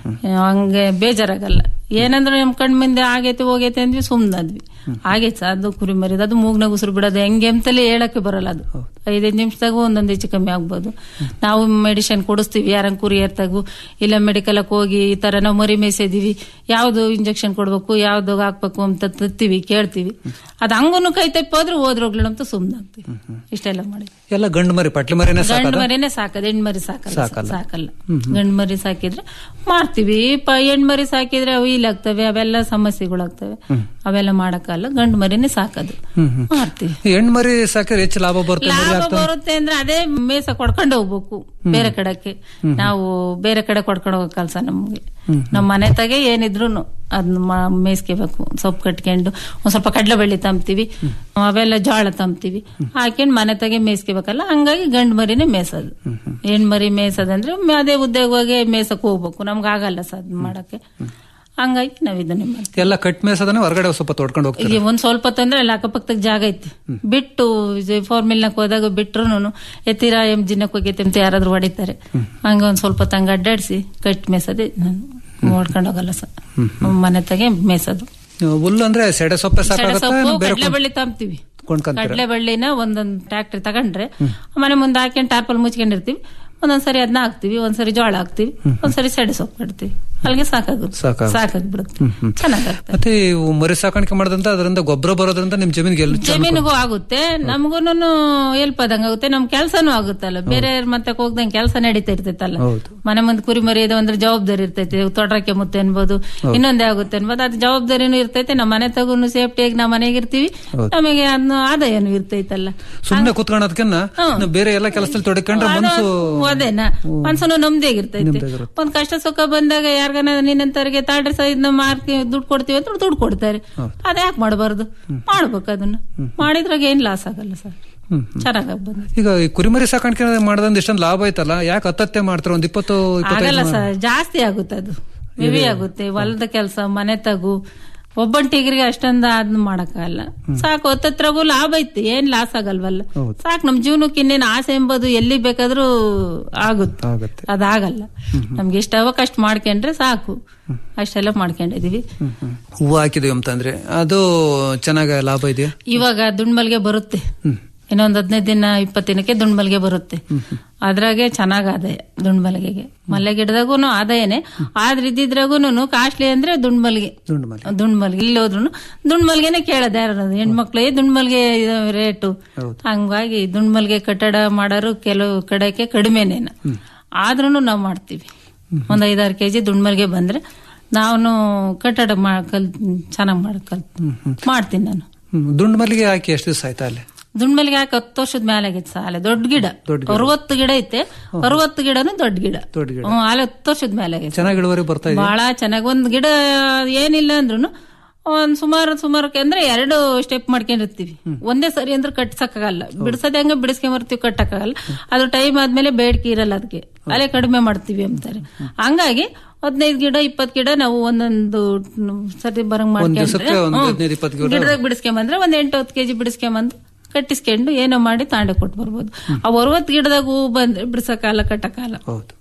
ಹಂಗೆ ಬೇಜಾರಾಗಲ್ಲ ಏನಂದ್ರೆ ನಮ್ ಕಣ್ ಮುಂದೆ ಆಗೈತೆ ಹೋಗೈತೆ ಅಂದ್ವಿ ಸುಮ್ನಾದ್ವಿ ಆಗೈತೆ ಸರ್ ಅದು ಕುರಿ ಮರಿದು ಅದು ಮೂಗ್ನಾಗ ಉಸಿರು ಬಿಡೋದು ಹೆಂಗೆ ಅಂತಲೇ ಹೇಳಕ್ಕೆ ಬರಲ್ಲ ಅದು ಐದೈದು ನಿಮಿಷದಾಗ ಒಂದೊಂದು ಹೆಚ್ಚು ಕಮ್ಮಿ ಆಗ್ಬೋದು ನಾವು ಮೆಡಿಸಿನ್ ಕೊಡಿಸ್ತೀವಿ ಯಾರಂಗ್ ಕುರಿಯರ್ ತಗು ಇಲ್ಲ ಮೆಡಿಕಲ್ ಹೋಗಿ ಈ ತರ ನಾವು ಮರಿ ಮೇಯ್ಸಿದೀವಿ ಯಾವ್ದು ಇಂಜೆಕ್ಷನ್ ಕೊಡ್ಬೇಕು ಯಾವ್ದು ಹಾಕ್ಬೇಕು ಅಂತ ತತ್ತೀವಿ ಕೇಳ್ತೀವಿ ಅದ್ ಹಂಗೂ ಕೈ ತಪ್ಪಿ ಹೋದ್ರೆ ಹೋದ್ರೋಗ್ಲಿ ಅಂತ ಸುಮ್ನಾಗ್ತೀವಿ ಇಷ್ಟೆಲ್ಲ ಮಾಡಿ ಎಲ್ಲ ಗಂಡು ಮರಿ ಪಟ್ಲಿ ಮರಿನೇ ಗಂಡು ಸಾಕದ ಮರಿನೇ ಸಾಕದ ಹೆಣ್ಮರಿ ಸಾಕಲ್ಲ ಸಾಕಲ್ಲ. ಸಾಕಲ್ಲ ಗಂಡು ಮರಿ ಸಾಕಿದ್ರೆ ಮಾಡ್ತೀವಿ ಪ ಹೆಣ್ಮರಿ ಸಾಕಿದ್ರೆ ಅವು ಇಲ್ಲಾಗ್ತವೆ ಅವೆಲ್ಲ ಸಮಸ್ಯೆಗಳಾಗ್ತವೆ ಅವೆಲ್ಲ ಮಾಡಕ್ಕಲ್ಲ ಗಂಡು ಮರಿನೇ ಸಾಕದು ಮಾಡ್ತೀವಿ ಈ ಹೆಣ್ಣು ಮರಿ ಸಾಕಿದ್ರೆ ಹೆಚ್ಚು ಲಾಭ ಬರುತ್ತೆ ಮರಿ ಲಾಭ ಆಗ್ತವೆ. ಬರುತ್ತೆ ಅಂದ್ರೆ ಅದೇ ಮೇಸ ಕೊಡ್ಕೊಂಡು ಹೋಗ್ಬೇಕು ಬೇರೆ ಕಡೆಗೆ ನಾವು ಬೇರೆ ಕಡೆ ಕೊಡ್ಕೊಂಡು ಹೋಗೋ ಕೆಲಸ ನಮ್ಗೆ ನಮ್ಮ ಮನೆ ತಾಗೆ ಏನಿದ್ರು ಅದನ್ನ ಮೇಯಿಸ್ಕೋಬೇಕು ಸೊಪ್ಪು ಕಟ್ಕೊಂಡು ಒಂದ್ ಸ್ವಲ್ಪ ಕಡಲೆ ಬೆಳ್ಳಿ ತಂಬ್ತೀವಿ ಅವೆಲ್ಲ ಜೋಳ ತಂಬ್ತೀವಿ ಹಾಕೊಂಡು ಮನೆ ತಾಗೆ ಮೇಯಿಸ್ಕೋಬೇಕಲ್ಲ ಹಂಗಾಗಿ ಗಂಡು ಮರಿನೇ ಮೇಯ್ಸೋದು ಹೆಣ್ ಮರಿ ಮೇಯ್ಸೋದಂದ್ರೆ ಮ- ಅದೇ ಉದ್ಯೋಗವಾಗಿ ಮೇಯ್ಸಕ್ ಹೋಗ್ಬೇಕು ನಮ್ಗೆ ಆಗಲ್ಲ ಸರ್ ಅದ್ ಮಾಡಕ್ಕೆ ಹಂಗಾಗಿ ನಾವ್ ಇದನ್ನೇ ಮಾಡ್ತೀವಿ ಎಲ್ಲ ಕಟ್ ಮೇಸದನ್ನ ಹೊರಗಡೆ ಸ್ವಲ್ಪ ತೊಡ್ಕೊಂಡು ಹೋಗ್ತೀವಿ ಈಗ ಒಂದ್ ಸ್ವಲ್ಪ ತಂದ್ರೆ ಅಲ್ಲಿ ಅಕ್ಕಪಕ್ಕದಾಗ ಜಾಗ ಐತಿ ಬಿಟ್ಟು ಫೋರ್ ಮಿಲ್ನಾಗ ಹೋದಾಗ ಬಿಟ್ರು ಎತ್ತಿರ ಎಂ ಜಿನ್ನಕ್ ಹೋಗೈತೆ ಅಂತ ಯಾರಾದ್ರೂ ಹೊಡಿತಾರೆ ಹಂಗ ಒಂದ್ ಸ್ವಲ್ಪ ತಂಗ ಅಡ್ಡಾಡ್ಸಿ ಕಟ್ ಮೇಸದೆ ನಾನು ನೋಡ್ಕೊಂಡು ಹೋಗಲ್ಲ ಸರ್ ಮನೆ ತಗೆ ಮೇಸೋದು ಹುಲ್ಲು ಅಂದ್ರೆ ಸೆಡೆ ಸೊಪ್ಪೆ ಸೆಡೆ ಸಾಕಾಗತ್ತಾ ಸೊಪ್ಪು ಏನು ಬೇರೆ ಕಡಲೆ ಬಳ್ಳಿ ತಂಬ್ತೀವಿ ಕೊಂಡ್ಕೊಂತೀರಾ ಕಡಲೆ ಬಳ್ಳಿನ ಒಂದೊಂದ್ ಟ್ಯಾಕ್ಟ್ರಿ ತಗೊಂಡ್ರೆ ಮನೆ ಮುಂದೆ ಹಾಕೊಂಡು ಟಾರ್ಪಲ್ ಮುಚ್ಕೊಂಡಿರ್ತೀವಿ ಒಂದೊಂದ್ಸರಿ ಅದನ್ನ ಹಾಕ್ತಿವಿ ಒಂದ್ಸರಿ ಜೋಳ ಹಾಕ್ತಿವಿ ಒಂದ್ಸರಿ ಸೆಡೆ ಸೊಪ್ಪು ಕಟ್ತೀವಿ ಅಲ್ಲಿಗೆ ಸಾಕಾಗುತ್ತೆ ಸಾಕಾಗುತ್ತೆ. ಸಾಕಾಗ್ಬಿಡುತ್ತೆ ಚೆನ್ನಾಗಾಗ್ತದೆ ಮತ್ತೆ ಇವು ಮರಿ ಸಾಕಾಣಿಕೆ ಮಾಡೋದ್ರಿಂದ ಅದರಿಂದ ಗೊಬ್ಬರ ಬರೋದ್ರಿಂದ ನಿಮ್ ಜಮೀನಿಗೆ ಎಲ್ಲ ಜಮೀನಿಗೂ ಆಗುತ್ತೆ ನಮಗೂನು ಹೆಲ್ಪ್ ಆದಂಗ ಆಗುತ್ತೆ ನಮ್ ಕೆಲ್ಸನೂ ಆಗುತ್ತಲ್ಲ ಬೇರೆ ಮತ್ತೆ ಹೋಗ್ದಂಗ್ ಕೆಲಸ ನಡೀತಾ ಇರ್ತೈತಲ್ಲ ಹೌದು. ಮನೆ ಮುಂದೆ ಕುರಿ ಮರಿ ಇದೆ ಅಂದ್ರೆ ಜವಾಬ್ದಾರಿ ಇರ್ತೈತಿ ತೊಡ್ರಕ್ಕೆ ಮುತ್ತೆ ಅನ್ಬೋದು ಇನ್ನೊಂದೇ ಆಗುತ್ತೆ ಅನ್ಬೋದು ಅದು ಜವಾಬ್ದಾರಿನೂ ಇರ್ತೈತೆ ನಮ್ಮ ಮನೆ ತಗುನು ಸೇಫ್ಟಿಯಾಗಿ ನಾವು ಮನೆಗೆ ಇರ್ತೀವಿ ನಮಗೆ ಅದನ್ನ ಆದಾಯನೂ ಇರ್ತೈತಲ್ಲ ಸುಮ್ನೆ ಕುತ್ಕೊಳ್ಳೋದಕ್ಕಿನ್ನ ನಾವು ಬೇರೆ ಎಲ್ಲ ಕೆಲಸದಲ್ಲಿ ತೊಡಕೊಂಡ್ರೆ ಮನಸ್ಸು ಅದೇನಾ ಮನ್ಸನು ನಮ್ದೇಗಿರ್ತೈತಿ ಒಂದ್ ಕಷ್ಟ ಸುಖ ಬಂದಾಗ ಯಾರಿಗಾನ ನಿನ್ನಂತವ್ರಿಗೆ ತಾಡ್ರಿ ಸಹ ಇದನ್ನ ಮಾರ್ಕಿ ದುಡ್ಡು ಕೊಡ್ತೀವಿ ಅಂದ್ರೆ ದುಡ್ಡು ಕೊಡ್ತಾರೆ ಅದ ಯಾಕೆ ಮಾಡಬಾರ್ದು ಮಾಡ್ಬೇಕು ಅದನ್ನ ಮಾಡಿದ್ರಾಗ ಏನ್ ಲಾಸ್ ಆಗಲ್ಲ ಸರ್ ಚೆನ್ನಾಗಿ ಬಂದ ಈಗ ಈ ಕುರಿಮರಿ ಸಾಕಾಣಿಕೆ ಮಾಡೋದ್ರಿಂದ ಇಷ್ಟೊಂದು ಲಾಭ ಐತಲ್ಲ ಯಾಕೆ ಹತ್ತತ್ತೆ ಮಾಡ್ತಾರೆ ಒಂದ್ ಇಪ್ಪತ್ತು ಆಗಲ್ಲ ಇಪ್ಪತ್ತೈದು ಸರ್ ಜಾಸ್ತಿ ಆಗುತ್ತೆ ಅದು ಹೆವಿ ಆಗುತ್ತೆ ಹೊಲದ ಕೆಲಸ ಮನೆ ತಗು ಒಬ್ಬಂಟಿಗರಿಗೆ ಅಷ್ಟೊಂದು ಅದನ್ನ ಮಾಡಕ್ಕಾಗಲ್ಲ ಸಾಕು ಹತ್ತತ್ರಗೂ ಲಾಭ ಐತಿ ಏನ್ ಲಾಸ್ ಆಗಲ್ವಲ್ಲ ಸಾಕು ನಮ್ ಜೀವನಕ್ಕೆ ಇನ್ನೇನು ಆಸೆ ಎಂಬುದು ಎಲ್ಲಿ ಬೇಕಾದ್ರೂ ಆಗುತ್ತೆ ಆಗುತ್ತೆ ಅದಾಗಲ್ಲ ನಮ್ಗೆ ಎಷ್ಟು ಅವಕ್ಕೆ ಅಷ್ಟು ಮಾಡ್ಕೊಂಡ್ರೆ ಸಾಕು ಅಷ್ಟೆಲ್ಲ ಮಾಡ್ಕೊಂಡಿದೀವಿ ಹೂವು ಹಾಕಿದೀವಿ ಅಂತಂದ್ರೆ ಅದು ಚೆನ್ನಾಗ ಲಾಭ ಇದೆಯಾ ಇವಾಗ ದುಂಡ್ಮಲ್ಗೆ ಬರುತ್ತೆ ಇನ್ನೊಂದ್ ಹದಿನೈದು ದಿನ ಇಪ್ಪತ್ತು ದಿನಕ್ಕೆ ದುಂಡ್ಮಲ್ಗೆ ಬರುತ್ತೆ ಅದ್ರಾಗೆ ಚೆನ್ನಾಗ್ ಆದಾಯ ದುಂಡ್ಮಲ್ಗೆಗೆ ಮಲ್ಲೆ ಗಿಡದಾಗೂ ಆದಾಯನೇ ಆದ್ರೆ ಇದ್ದಿದ್ರಾಗೂನು ಕಾಸ್ಟ್ಲಿ ಅಂದ್ರೆ ದುಂಡ್ಮಲ್ಗೆ ದುಂಡು ಮಲಿ ದುಂಡ್ಮಲ್ಗೆ ಇಲ್ಲಿ ಹೋದ್ರು ದುಂಡ್ಮಲ್ಗೆನೆ ಕೇಳೋದು ಯಾರು ಹೆಣ್ಮಕ್ಳು ಏ ದುಂಡ್ಮಲ್ಗೆ ರೇಟು ಹಂಗಾಗಿ ದುಂಡ್ಮಲ್ಗೆ ಕಟ್ಟಡ ಮಾಡೋರು ಕೆಲವು ಕಡೆಗೆ ಕಡಿಮೆನೇನ ಆದ್ರೂ ನಾವು ಮಾಡ್ತೀವಿ ಒಂದ್ ಐದಾರು ಕೆಜಿ ದುಂಡ್ಮಲ್ಗೆ ಬಂದ್ರೆ ನಾನು ಕಟ್ಟಡ ಮಾ ಕಲ್ ಚೆನ್ನಾಗ್ ಮಾಡ ಕಲ್ ಮಾಡ್ತೀನಿ ನಾನು ಹ್ಮ್. ದುಂಡು ಮಲ್ಲಿಗೆ ಹಾಕಿ ಎಷ್ಟು ದಿವಸ ಆಯ್ತಾ ಅಲ್ಲಿ ದುಂಡ್ಮಲ್ಗೆ ಹಾಕಿ ಹತ್ತು ವರ್ಷದ ಮೇಲೆ ಆಗೈತೆ ಸಾಲೆ ದೊಡ್ಡ ಗಿಡ ಅರವತ್ತು ಗಿಡ ಐತೆ ಅರವತ್ತು ಗಿಡನು ದೊಡ್ಡ ಗಿಡ ದೊಡ್ಡ ಗಿಡ ಹ್ಮ್ ಆಲೆ ಹತ್ತು ವರ್ಷದ ಮೇಲೆ ಆಗೈತೆ ಚೆನ್ನಾಗಿ ಇಳುವರಿ ಬರ್ತಾ ಇದೆ ಬಹಳ ಚೆನ್ನಾಗಿ ಒಂದ್ ಗಿಡ ಏನಿಲ್ಲ ಅಂದ್ರೂ ಒಂದ್ ಸುಮಾರು ಸುಮಾರು ಅಂದ್ರೆ ಎರಡು ಸ್ಟೆಪ್ ಮಾಡ್ಕೊಂಡಿರ್ತೀವಿ ಒಂದೇ ಸರಿ ಅಂದ್ರೆ ಕಟ್ಸಕ್ಕಾಗಲ್ಲ ಬಿಡ್ಸೋದೇ ಹಂಗ ಬಿಡಿಸ್ಕೊಂಬರ್ತೀವಿ ಕಟ್ಟಕ್ಕಾಗಲ್ಲ ಅದು ಟೈಮ್ ಆದ್ಮೇಲೆ ಬೇಡಿಕೆ ಇರಲ್ಲ ಅದಕ್ಕೆ ಅಲ್ಲೇ ಕಡಿಮೆ ಮಾಡ್ತೀವಿ ಅಂತಾರೆ ಹಂಗಾಗಿ ಹದಿನೈದು ಗಿಡ ಇಪ್ಪತ್ ಗಿಡ ನಾವು ಒಂದೊಂದು ಸರಿ ಬರಂಗ್ ಮಾಡ್ಕೊಂಡ್ರೆ ದಿವ್ಸಕ್ಕೆ ಒಂದು ಹದಿನೈದು ಇಪ್ಪತ್ತು ಗಿಡ ಗಿಡದಾಗ ಬಿಡಿಸ್ಕೊಂಬಂದ್ರೆ ಒಂದ್ ಎಂಟು ಹತ್ತು ಕೆಜಿ ಬಿಡಿಸ್ಕೊಂಬಂದು ಕಟ್ಟಿಸ್ಕೊಂಡು ಏನೋ ಮಾಡಿ ತಾಂಡೆ ಕೊಟ್ಟು ಬರ್ಬೋದು ಆ ಅರವತ್ತು ಗಿಡದಾಗ ಹೂ ಬಂದ್ರೆ ಬಿಡ್ಸಕ್ಕಾಗಲ್ಲ ಕಟ್ಟಕ್ಕಾಗಲ್ಲ ಹೌದು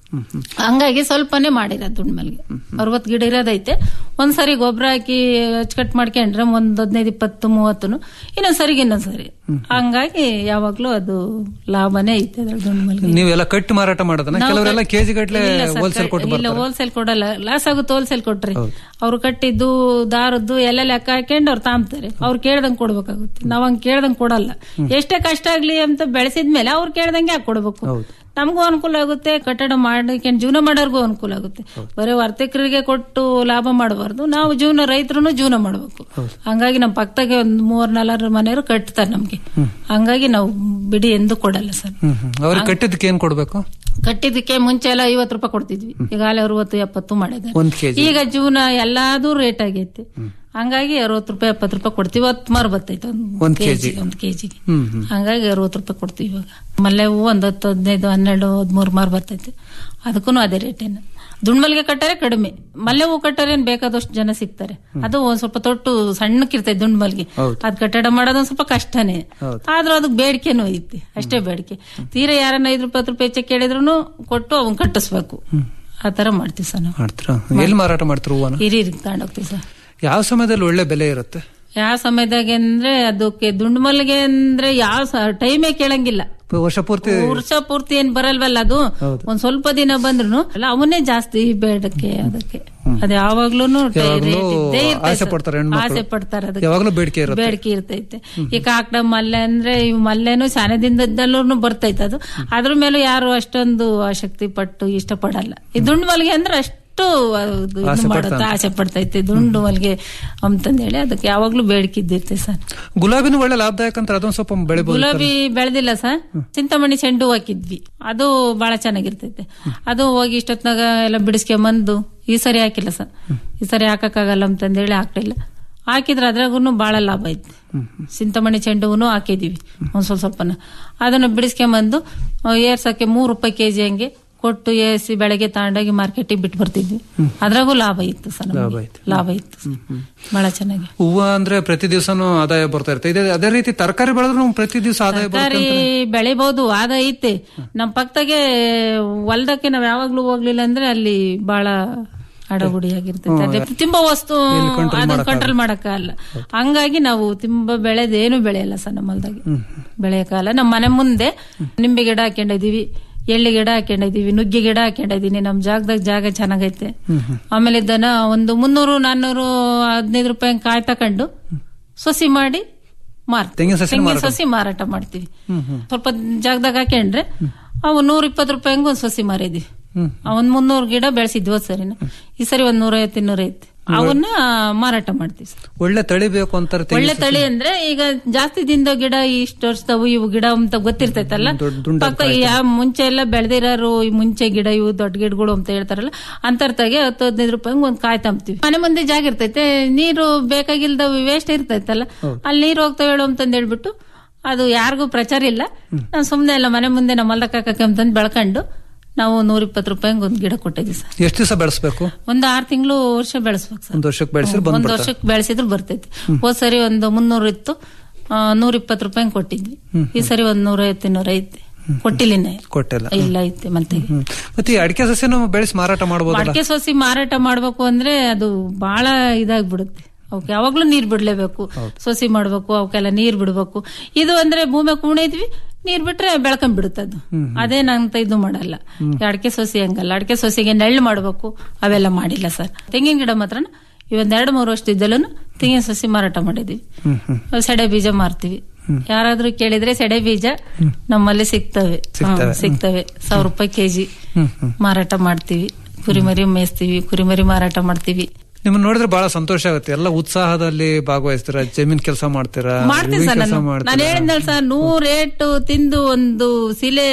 ಹಂಗಾಗಿ ಸ್ವಲ್ಪನೇ ಮಾಡಿರೋದು ದುಂಡ್ಮಲ್ಗೆ ಅರವತ್ತು ಗಿಡ ಇರೋದೈತೆ ಒಂದ್ಸರಿ ಗೊಬ್ಬರ ಹಾಕಿ ಅಚ್ಚುಕಟ್ಟು ಮಾಡ್ಕೊಂಡ್ರೆ ಒಂದ್ ಹದಿನೈದು ಇಪ್ಪತ್ತು ಮೂವತ್ತು ಇನ್ನೊಂದ್ ಸರಿಗೆ ಇನ್ನೊಂದ್ ಸರಿ ಹಂಗಾಗಿ ಯಾವಾಗ್ಲೂ ಅದು ಲಾಭನೇ ಐತೆ ಅದ್ರ ದುಂಡ್ಮಲ್ಗೆ ನೀವೆಲ್ಲ ಕಟ್ಟಿ ಮಾರಾಟ ಮಾಡೋದನ್ನ ನಾವು ಕೆಲವರೆಲ್ಲ ಕಟ್- ಕೆಜಿ ಗಟ್ಲೆ ಇಲ್ಲ ಸರ್, ಹೋಲ್ಸೇಲ್ ಕೊಟ್ಟು ಇಲ್ಲ ಬರ್ತಾರೆ ಹೋಲ್ಸೇಲ್ ಕೊಡಲ್ಲ ಲಾಸ್ ಆಗುತ್ತೆ ಹೋಲ್ಸೇಲ್ ಕೊಟ್ರಿ ಅವ್ರು ಕಟ್ಟಿದ್ದು ದಾರದ್ದು ಎಲ್ಲ ಲೆಕ್ಕ ಹಾಕೊಂಡು ಅವ್ರು ತಾಂಬ್ತಾರೆ ಅವ್ರು ಕೇಳ್ದಂಗ್ ಕೊಡ್ಬೇಕಾಗುತ್ತೆ ನಾವ್ ಹಂಗ್ ಕೇಳ್ದಂಗ್ ಕೊಡಲ್ಲ ಎಷ್ಟೇ ಕಷ್ಟ ಆಗ್ಲಿ ಅಂತ ಬೆಳೆಸಿದ್ಮೇಲೆ ಅವ್ರು ಕೇಳ್ದಂಗೆ ಹಾಕಿ ಕೊಡ್ಬೇಕು ನಮಗೂ ಅನುಕೂಲ ಆಗುತ್ತೆ ಕಟ್ಟಡ ಮಾಡ್ಕೊಂಡು ಜೀವನ ಮಾಡೋರ್ಗೂ ಅನುಕೂಲ ಆಗುತ್ತೆ ಬರೀ ವರ್ತಕರಿಗೆ ಕೊಟ್ಟು ಲಾಭ ಮಾಡಬಾರ್ದು ನಾವು ಜೀವನ ರೈತರು ಜೀವನ ಮಾಡ್ಬೇಕು ಹಂಗಾಗಿ ನಮ್ಮ ಪಕ್ಕದಾಗೆ ಒಂದ್ ಮೂರ್ ನಾಲ್ವರು ಮನೆಯವರು ಕಟ್ತಾರೆ ನಮ್ಗೆ ಹಂಗಾಗಿ ನಾವು ಬಿಡಿ ಎಂದು ಕೊಡಲ್ಲ ಸರ್ ಹ್ಮ್ ಹ್ಮ್ ಅವ್ರಿಗೆ ಕಟ್ಟಿದ್ದಕ್ಕೆ ಏನ್ ಕೊಡ್ಬೇಕು ಕಟ್ಟಿದ್ದಕ್ಕೆ ಮುಂಚೆ ಎಲ್ಲ ಐವತ್ತು ರೂಪಾಯಿ ಕೊಡ್ತಿದ್ವಿ ಈಗಾಗಲೇ ಅರವತ್ತು ಎಪ್ಪತ್ತು ಮಾಡಿದ್ದಾರೆ ಒಂದ್ ಕೆಜಿ ಈಗ ಜೀವನ ಎಲ್ಲಾದು ರೇಟ್ ಆಗೈತೆ ಹಂಗಾಗಿ ಅರವತ್ತು ರೂಪಾಯಿ ಎಪ್ಪತ್ತು ರೂಪಾಯಿ ಕೊಡ್ತೀವಿ ಹತ್ತು ಮಾರು ಬರ್ತೈತೆ ಒಂದ್ ಒಂದು ಕೆಜಿ. ಕೆಜಿ ಒಂದು ಕೆಜಿಗೆ ಹ್ಮ್ ಹ್ಮ್ ಹಂಗಾಗಿ ಅರವತ್ತು ರೂಪಾಯಿ ಕೊಡ್ತೀವಿ ಇವಾಗ ಮಲ್ಲೆ ಹೂವು ಒಂದ್ ಹತ್ತು ಹದಿನೈದು ಹನ್ನೆರಡು ಹದಿಮೂರು ಮಾರು ಬರ್ತೈತೆ ಅದಕ್ಕೂ ಅದೇ ರೇಟೇನು ದುಂಡ್ಮಲ್ಗೆ ಕಟ್ಟರೆ ಕಡಿಮೆ ಮಲ್ಲೆ ಹೂ ಕಟ್ಟರೆ ಏನ್ ಬೇಕಾದಷ್ಟು ಜನ ಸಿಗ್ತಾರೆ ಅದು ಒಂದ್ ಸ್ವಲ್ಪ ತೊಟ್ಟು ಸಣ್ಣಕ್ಕಿರ್ತೈತೆ ದುಂಡ್ಮಲ್ಗೆ ಹೌದು. ಅದ್ ಕಟ್ಟಡ ಮಾಡೋದು ಒಂದ್ ಸ್ವಲ್ಪ ಕಷ್ಟನೇ ಹೌದು. ಆದ್ರೂ ಅದಕ್ಕೆ ಬೇಡಿಕೆನೂ ಐತಿ ಅಷ್ಟೇ ಬೇಡಿಕೆ ತೀರಾ ಯಾರನ್ನ ಐದು ರೂಪಾಯಿ ಹತ್ತು ರೂಪಾಯಿ ಹೆಚ್ಚು ಕೇಳಿದ್ರು ಕೊಟ್ಟು ಅವನ್ ಕಟ್ಟಿಸ್ಬೇಕು ಆ ತರ ಮಾಡ್ತೀವಿ ಸರ್ ನಾವು ಮಾಡ್ತೀರಾ ಎಲ್ಲಿ ಮಾರಾಟ ಮಾಡ್ತೀರಾ ಹೂವನ ಹಿರಿಯರಿಗೆ ತಗೊಂಡೋಗ್ತೀವಿ ಸರ್ ಯಾವ ಸಮಯದಲ್ಲಿ ಒಳ್ಳೆ ಬೆಲೆ ಇರುತ್ತೆ ಯಾವ ಸಮಯದಾಗ ಅಂದ್ರೆ ಅದಕ್ಕೆ ದುಂಡ್ಮಲ್ಗೆ ಅಂದ್ರೆ ಯಾವ ಟೈಮೇ ಕೇಳಂಗಿಲ್ಲ ವರ್ಷ ಪೂರ್ತಿ ವರ್ಷ ಪೂರ್ತಿ ಏನ್ ಬರಲ್ವಲ್ಲ ಅದು ಒಂದ್ ಸ್ವಲ್ಪ ದಿನ ಬಂದ್ರು ಅಲ್ಲ ಅವನ್ನೇ ಜಾಸ್ತಿ ಬೇಡಕ್ಕೆ ಅದಕ್ಕೆ ಅದ್ ಯಾವಾಗ್ಲೂನು ಟೈ- ಯಾವಾಗ್ಲೂ ರೇಟ್ ಇದ್ದೇ ಇರ್ತೈತೆ ಆಸೆ ಸರ್. ಪಡ್ತಾರೆ ಹೆಣ್ಮಕ್ಳು. ಆಸೆ ಪಡ್ತಾರೆ ಅದಕ್ಕೆ ಯಾವಾಗ್ಲೂ ಬೇಡಿಕೆ ಇರುತ್ತೆ ಬೇಡಿಕೆ ಇರ್ತೈತೆ ಈ ಕಾಕಡ ಮಲ್ಲೆ ಅಂದ್ರೆ ಇವ್ ಮಲ್ಲೆನು ಶಾನೆದಿಂದಲ್ಲೂ ಬರ್ತೈತೆ ಅದು ಅದ್ರ ಮೇಲೆ ಯಾರು ಅಷ್ಟೊಂದು ಆಸಕ್ತಿ ಪಟ್ಟು ಇಷ್ಟಪಡಲ್ಲ ಈ ದುಂಡು ಮಲ್ಗೆ ಅಂದ್ರೆ ಅಷ್ಟು ಅದು ಇದು ಆಸೆ ಮಾಡುತ್ತೆ ಪಡ್ತಾನೆ. ಆಸೆ ಪಡ್ತೈತೆ ದುಂಡು ಮಲ್ಗೆ ಅಂತಂದೇಳಿ ಅದಕ್ಕೆ ಯಾವಾಗ್ಲೂ ಬೇಡಿಕೆ ಇದ್ದಿರ್ತೈತೆ ಸರ್ ಗುಲಾಬಿನೂ ಒಳ್ಳೆ ಲಾಭದಾಯಕ ಅಂತ ಅದೊಂದ್ ಸ್ವಲ್ಪ ಬೆಳಿಬಹುದು ಗುಲಾಬಿ ಬೆಳೆದಿಲ್ಲ ಸರ್ ಚಿಂತಾಮಣಿ ಚೆಂಡು ಹೂ ಹಾಕಿದ್ವಿ ಅದು ಬಹಳ ಚೆನ್ನಾಗಿರ್ತೈತೆ ಅದು ಹೋಗಿ ಇಷ್ಟೊತ್ನಾಗ ಎಲ್ಲ ಬಿಡಿಸ್ಕೊಂಬಂದು ಈ ಸರಿ ಹಾಕಿಲ್ಲ ಸರ್ ಈ ಸರಿ ಹಾಕಕ್ಕಾಗಲ್ಲ ಅಂತಂದೇಳಿ ಹಾಕ್ಲಿಲ್ಲ ಹಾಕಿದ್ರೆ ಅದ್ರಾಗೂ ಬಹಳ ಲಾಭ ಐತಿ ಚಿಂತಾಮಣಿ ಚೆಂಡು ಹೂನು ಹಾಕಿದೀವಿ ಒಂದ್ ಸ್ವಲ್ಪ ಸ್ವಲ್ಪನ ಅದನ್ನ ಬಿಡಿಸ್ಕೊಂಬಂದು ಆ, ಏರ್ಸಕ್ಕೆ ಮೂರು ರೂಪಾಯಿ ಕೆಜಿ ಹಂಗೆ ಕೊಟ್ಟು ಏರಿಸಿ ಬೆಳಗ್ಗೆ ತಗೊಂಡೋಗಿ ಮಾರ್ಕೆಟಿಗೆ ಬಿಟ್ಟು ಬರ್ತಿದ್ವಿ ಅದ್ರಾಗೂ ಲಾಭ ಇತ್ತು ಸರ್ ನಮ್ಗೆ. ಲಾಭ ಇತ್ತು. ಲಾಭ ಇತ್ತು ಸರ್. ಬಹಳ ಚೆನ್ನಾಗಿ ಹೂವ ಅಂದ್ರೆ ಪ್ರತಿ ದಿವಸನೂ ಆದಾಯ ಬರ್ತಾ ಇರುತ್ತೆ ಇದೇ ಅದೇ ರೀತಿ ತರಕಾರಿ ಬೆಳೆದ್ರು ಪ್ರತಿ ದಿವಸ ಆದಾಯ ಬರುತ್ತೆ ತರಕಾರಿ ಬೆಳಿಬಹುದು ಆದ ಐತೆ ನಮ್ ಪಕ್ಕದಾಗೆ ಹೊಲ್ದಕ್ಕೆ ನಾವ್ ಯಾವಾಗ್ಲೂ ಹೋಗ್ಲಿಲ್ಲ ಅಂದ್ರೆ ಅಲ್ಲಿ ಬಹಳ ಅಡಗುಡಿ ಆಗಿರ್ತೈತೆ ಅದೇ ತಿಂಬ ವಸ್ತು ಅದನ್ನ ಕಂಟ್ರೋಲ್ ಮಾಡಕ್ಕಾಗಲ್ಲ ಹಂಗಾಗಿ ನಾವು ತಿಂಬ ಬೆಳೆದೇನು ಬೆಳೆಯಲ್ಲ ಸರ್ ನಮ್ಮ ಹೊಲ್ದಾಗೆ ಬೆಳೆಯಕ್ಕಾಗಲ್ಲ ನಮ್ಮ ಮನೆ ಮುಂದೆ ನಿಂಬೆ ಗಿಡ ಹಾಕೊಂಡಿದೀವಿ ಎಳ್ಳಿ ಗಿಡ ಹಾಕೊಂಡಿದೀವಿ ನುಗ್ಗೆ ಗಿಡ ಹಾಕೊಂಡಿದೀನಿ ನಮ್ ಜಾಗದಾಗ ಜಾಗ ಚೆನ್ನಾಗೈತೆ ಆಮೇಲೆ ದನ ಒಂದು ಮುನ್ನೂರು ನಾನ್ನೂರು ಹದಿನೈದು ರೂಪಾಯಿ ಕಾಯಿ ತಕೊಂಡು ಸೊಸಿ ಮಾಡಿ ಮಾರ್ತೀವಿ ತೆಂಗಿನ ಸಸಿ ತೆಂಗಿನ ಸಸಿ ಮಾರಾಟ ಮಾಡ್ತೀವಿ ಸ್ವಲ್ಪ ಜಾಗದಾಗ ಹಾಕೊಂಡ್ರೆ ಅವು ನೂರ ಇಪ್ಪತ್ತು ರೂಪಾಯಿ ಒಂದ್ ಸಸಿ ಮಾರಿದ್ವಿ ಒಂದ್ ಮುನ್ನೂರು ಗಿಡ ಬೆಳೆಸಿದ್ವಿ ಹೋದ್ ಸರಿನ ಈ ಸರಿ ಒಂದ್ ನೂರೈವತ್ತು ಇನ್ನೂರೈವತ್ತು ಅವನ್ನ ಮಾರಾಟ ಮಾಡ್ತೀವಿ ಸರ್ ಒಳ್ಳೆ ತಳಿ ಬೇಕು ಅಂತಾರೆ ತೆಂಗಿನ ಒಳ್ಳೆ ತಳಿ ಅಂದ್ರೆ ಈಗ ಜಾಸ್ತಿ ದಿನದ ಗಿಡ ಇಷ್ಟು ವರ್ಷದವು ಇವು ಗಿಡ ಅಂತ ಗೊತ್ತಿರ್ತೈತಲ್ಲ ದೊಡ್ಡ ದುಂಡ ಪಕ್ಕ ಯಾವ ಮುಂಚೆ ಎಲ್ಲ ಬೆಳೆದಿರೋರು ಈ ಮುಂಚೆ ಗಿಡ ಇವು ದೊಡ್ಡ ಗಿಡಗಳು ಅಂತ ಹೇಳ್ತಾರಲ್ಲ ಅಂತರ್ತಾಗೆ ಹತ್ತು ಹದಿನೈದು ರೂಪಾಯಿ ಒಂದ್ ಕಾಯಿ ತಂಬ್ತೀವಿ ಮನೆ ಮುಂದೆ ಜಾಗ ಇರ್ತೈತೆ ನೀರು ಬೇಕಾಗಿಲ್ದವು ವೇಸ್ಟ್ ಇರ್ತೈತಲ್ಲ ಅಲ್ಲಿ ನೀರು ಹೋಗ್ತಾವ ಹೇಳು ಅಂತಂದ್ ಹೇಳ್ಬಿಟ್ಟು ಅದು ಯಾರಿಗೂ ಪ್ರಚಾರ ಇಲ್ಲ ನಾನು ಸುಮ್ನೆ ಎಲ್ಲ ಮನೆ ಮುಂದೆ ನಮ್ಮ ಹೊಲ್ದಕ್ಕೆ ಹಾಕಕ್ಕೆ ಅಂತಂದು ಬೆಳ್ಕೊಂಡು ನಾವು ನೂರ ಇಪ್ಪತ್ತು ರೂಪಾಯಿ ಒಂದ್ ಗಿಡ ಕೊಟ್ಟಿದ್ವಿ ಸರ್ ಎಷ್ಟು ದಿವಸ ಬೆಳೆಸ್ಬೇಕು ಒಂದು ಆರು ತಿಂಗಳು ವರ್ಷ ಬೆಳೆಸ್ಬೇಕು ಸರ್ ಒಂದ್ ವರ್ಷಕ್ಕೆ ಬೆಳೆಸಿದ್ರೆ ಒಂದ್ ಬಂದ್ಬಿಡ್ತಾರೆ ವರ್ಷಕ್ಕೆ ಬೆಳೆಸಿದ್ರು ಬರ್ತೈತಿ ಹೋದ್ ಸರಿ ಒಂದು ಮುನ್ನೂರು ಇತ್ತು ನೂರ ಇಪ್ಪತ್ತು ರೂಪಾಯಿ ಕೊಟ್ಟಿದ್ವಿ ಈ ಸರಿ ಒಂದ್ ನೂರೈವತ್ತು ಇನ್ನೂರ ಐತಿ ಕೊಟ್ಟಿಲ್ಲ ಇನ್ನ. ಕೊಟ್ಟಿಲ್ಲ ಇಲ್ಲ ಐತೆ ಮತ್ತೆ ಹ್ಮ್. ಮತ್ತೆ ಈ ಅಡಿಕೆ ಸಸ್ಯನು ಬೆಳೆಸಿ ಮಾರಾಟ ಮಾಡಬಹುದಲ್ಲ ಅಡಿಕೆ ಸೊಸಿ ಮಾರಾಟ ಮಾಡ್ಬೇಕು ಅಂದ್ರೆ ಅದು ಬಹಳ ಇದಾಗ್ಬಿಡುತ್ತೆ ಅವಕ್ಕೆ ಯಾವಾಗ್ಲೂ ನೀರ್ ಬಿಡ್ಲೇಬೇಕು ಸೊಸಿ ಮಾಡ್ಬೇಕು ಅವಕ್ಕೆಲ್ಲ ನೀರ್ ಬಿಡ್ಬೇಕು ಇದು ಅಂದ್ರೆ ಭೂಮಿ ಕುಣಿದ್ವಿ ನೀರ್ ಬಿಟ್ರೆ ಬೆಳ್ಕೊಂಡ್ ಬಿಡುತ್ತೆ ಅದು ಅದೇನಂತ ಇದು ಮಾಡಲ್ಲ ಈ ಅಡಿಕೆ ಸೊಸಿ ಹಂಗಲ್ಲ ಅಡಿಕೆ ಸೊಸಿಗೆ ನೆಳ್ಳು ಮಾಡ್ಬೇಕು ಅವೆಲ್ಲ ಮಾಡಿಲ್ಲ ಸರ್ ತೆಂಗಿನ ಗಿಡ ಮಾತ್ರ ಇವೊಂದ್ ಎರಡು ಮೂರು ವರ್ಷದಿದ್ದಲ್ಲೂ ತೆಂಗಿನ ಸಸಿ ಮಾರಾಟ ಮಾಡಿದ್ವಿ ಸೆಡೆ ಬೀಜ ಮಾರ್ತೀವಿ ಯಾರಾದ್ರೂ ಕೇಳಿದ್ರೆ ಸೆಡೆ ಬೀಜ ನಮ್ಮಲ್ಲಿ ಸಿಗ್ತವೆ ಸಿಗ್ತವೆ. ಹ್ಮ್, ಸಿಗ್ತವೆ ಸಾವಿರ ರೂಪಾಯಿ ಕೆಜಿ ಹ್ಮ್ ಹ್ಮ್ ಮಾರಾಟ ಮಾಡ್ತೀವಿ ಕುರಿಮರಿ ಮೇಯಿಸ್ತೀವಿ ಕುರಿಮರಿ ಮಾರಾಟ ಮಾಡ್ತೀವಿ ನಿಮ್ಮನ್ನ ನೋಡಿದ್ರೆ ಬಹಳ ಸಂತೋಷ ಆಗುತ್ತೆ ಎಲ್ಲ ಉತ್ಸಾಹದಲ್ಲಿ ಭಾಗವಹಿಸ್ತೀರಾ ಜಮೀನ್ ಕೆಲಸ ಮಾಡ್ತೀರಾ ಮಾಡ್ತೀನಿ ಸರ್ ಕೆಲಸ ನಾನು ನಾನು ಮಾಡ್ತೀರಾ ಹೇಳಿದ್ನಲ್ಲ ಸರ್ ನೂರ್ ಏಟು ತಿಂದು ಒಂದು ಸಿಲೆ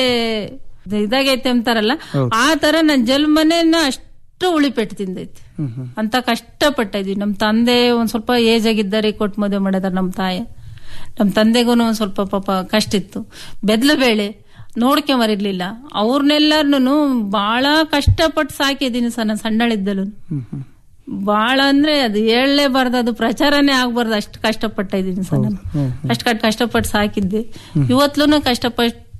ಇದಾಗೈತೆ ಅಂತಾರಲ್ಲ ಆ ತರ ನನ್ ಜಲ್ಮನೆನ ಅಷ್ಟು ಉಳಿಪೆಟ್ಟು ತಿಂದೈತಿ ಅಂತ ಕಷ್ಟಪಟ್ಟ ಇದೀವಿ ನಮ್ ತಂದೆ ಒಂದ್ ಸ್ವಲ್ಪ ಏಜ್ ಆಗಿದ್ದಾರೆ ಕೊಟ್ಟು ಮದುವೆ ಮಾಡಿದಾರೆ ನಮ್ ತಾಯಿ ನಮ್ ತಂದೆಗೂ ಒಂದ್ ಸ್ವಲ್ಪ ಪಾಪ ಕಷ್ಟ ಇತ್ತು ಬೆದ್ಲ ಬೇಳೆ ನೋಡ್ಕೊಂಬರಿರ್ಲಿಲ್ಲ ಅವ್ರನ್ನೆಲ್ಲರ್ನು ಬಹಳ ಕಷ್ಟಪಟ್ಟು ಸಾಕಿದೀನಿ ಸರ್ ನಾನು ಸಣ್ಣಳಿದ್ದಲು ಬಾಳ ಅಂದ್ರೆ ಅದು ಹೇಳಲೇಬಾರ್ದು ಅದು ಪ್ರಚಾರನೇ ಆಗ್ಬಾರ್ದು ಅಷ್ಟು ಕಷ್ಟಪಟ್ಟ ಇದೀನಿ ಸರ್ ನಾನು ಅಷ್ಟು ಕಟ್ ಕಷ್ಟಪಟ್ಟು ಸಾಕಿದ್ದೆ ಇವತ್ಲೂ ಕಷ್ಟಪಟ್ಟು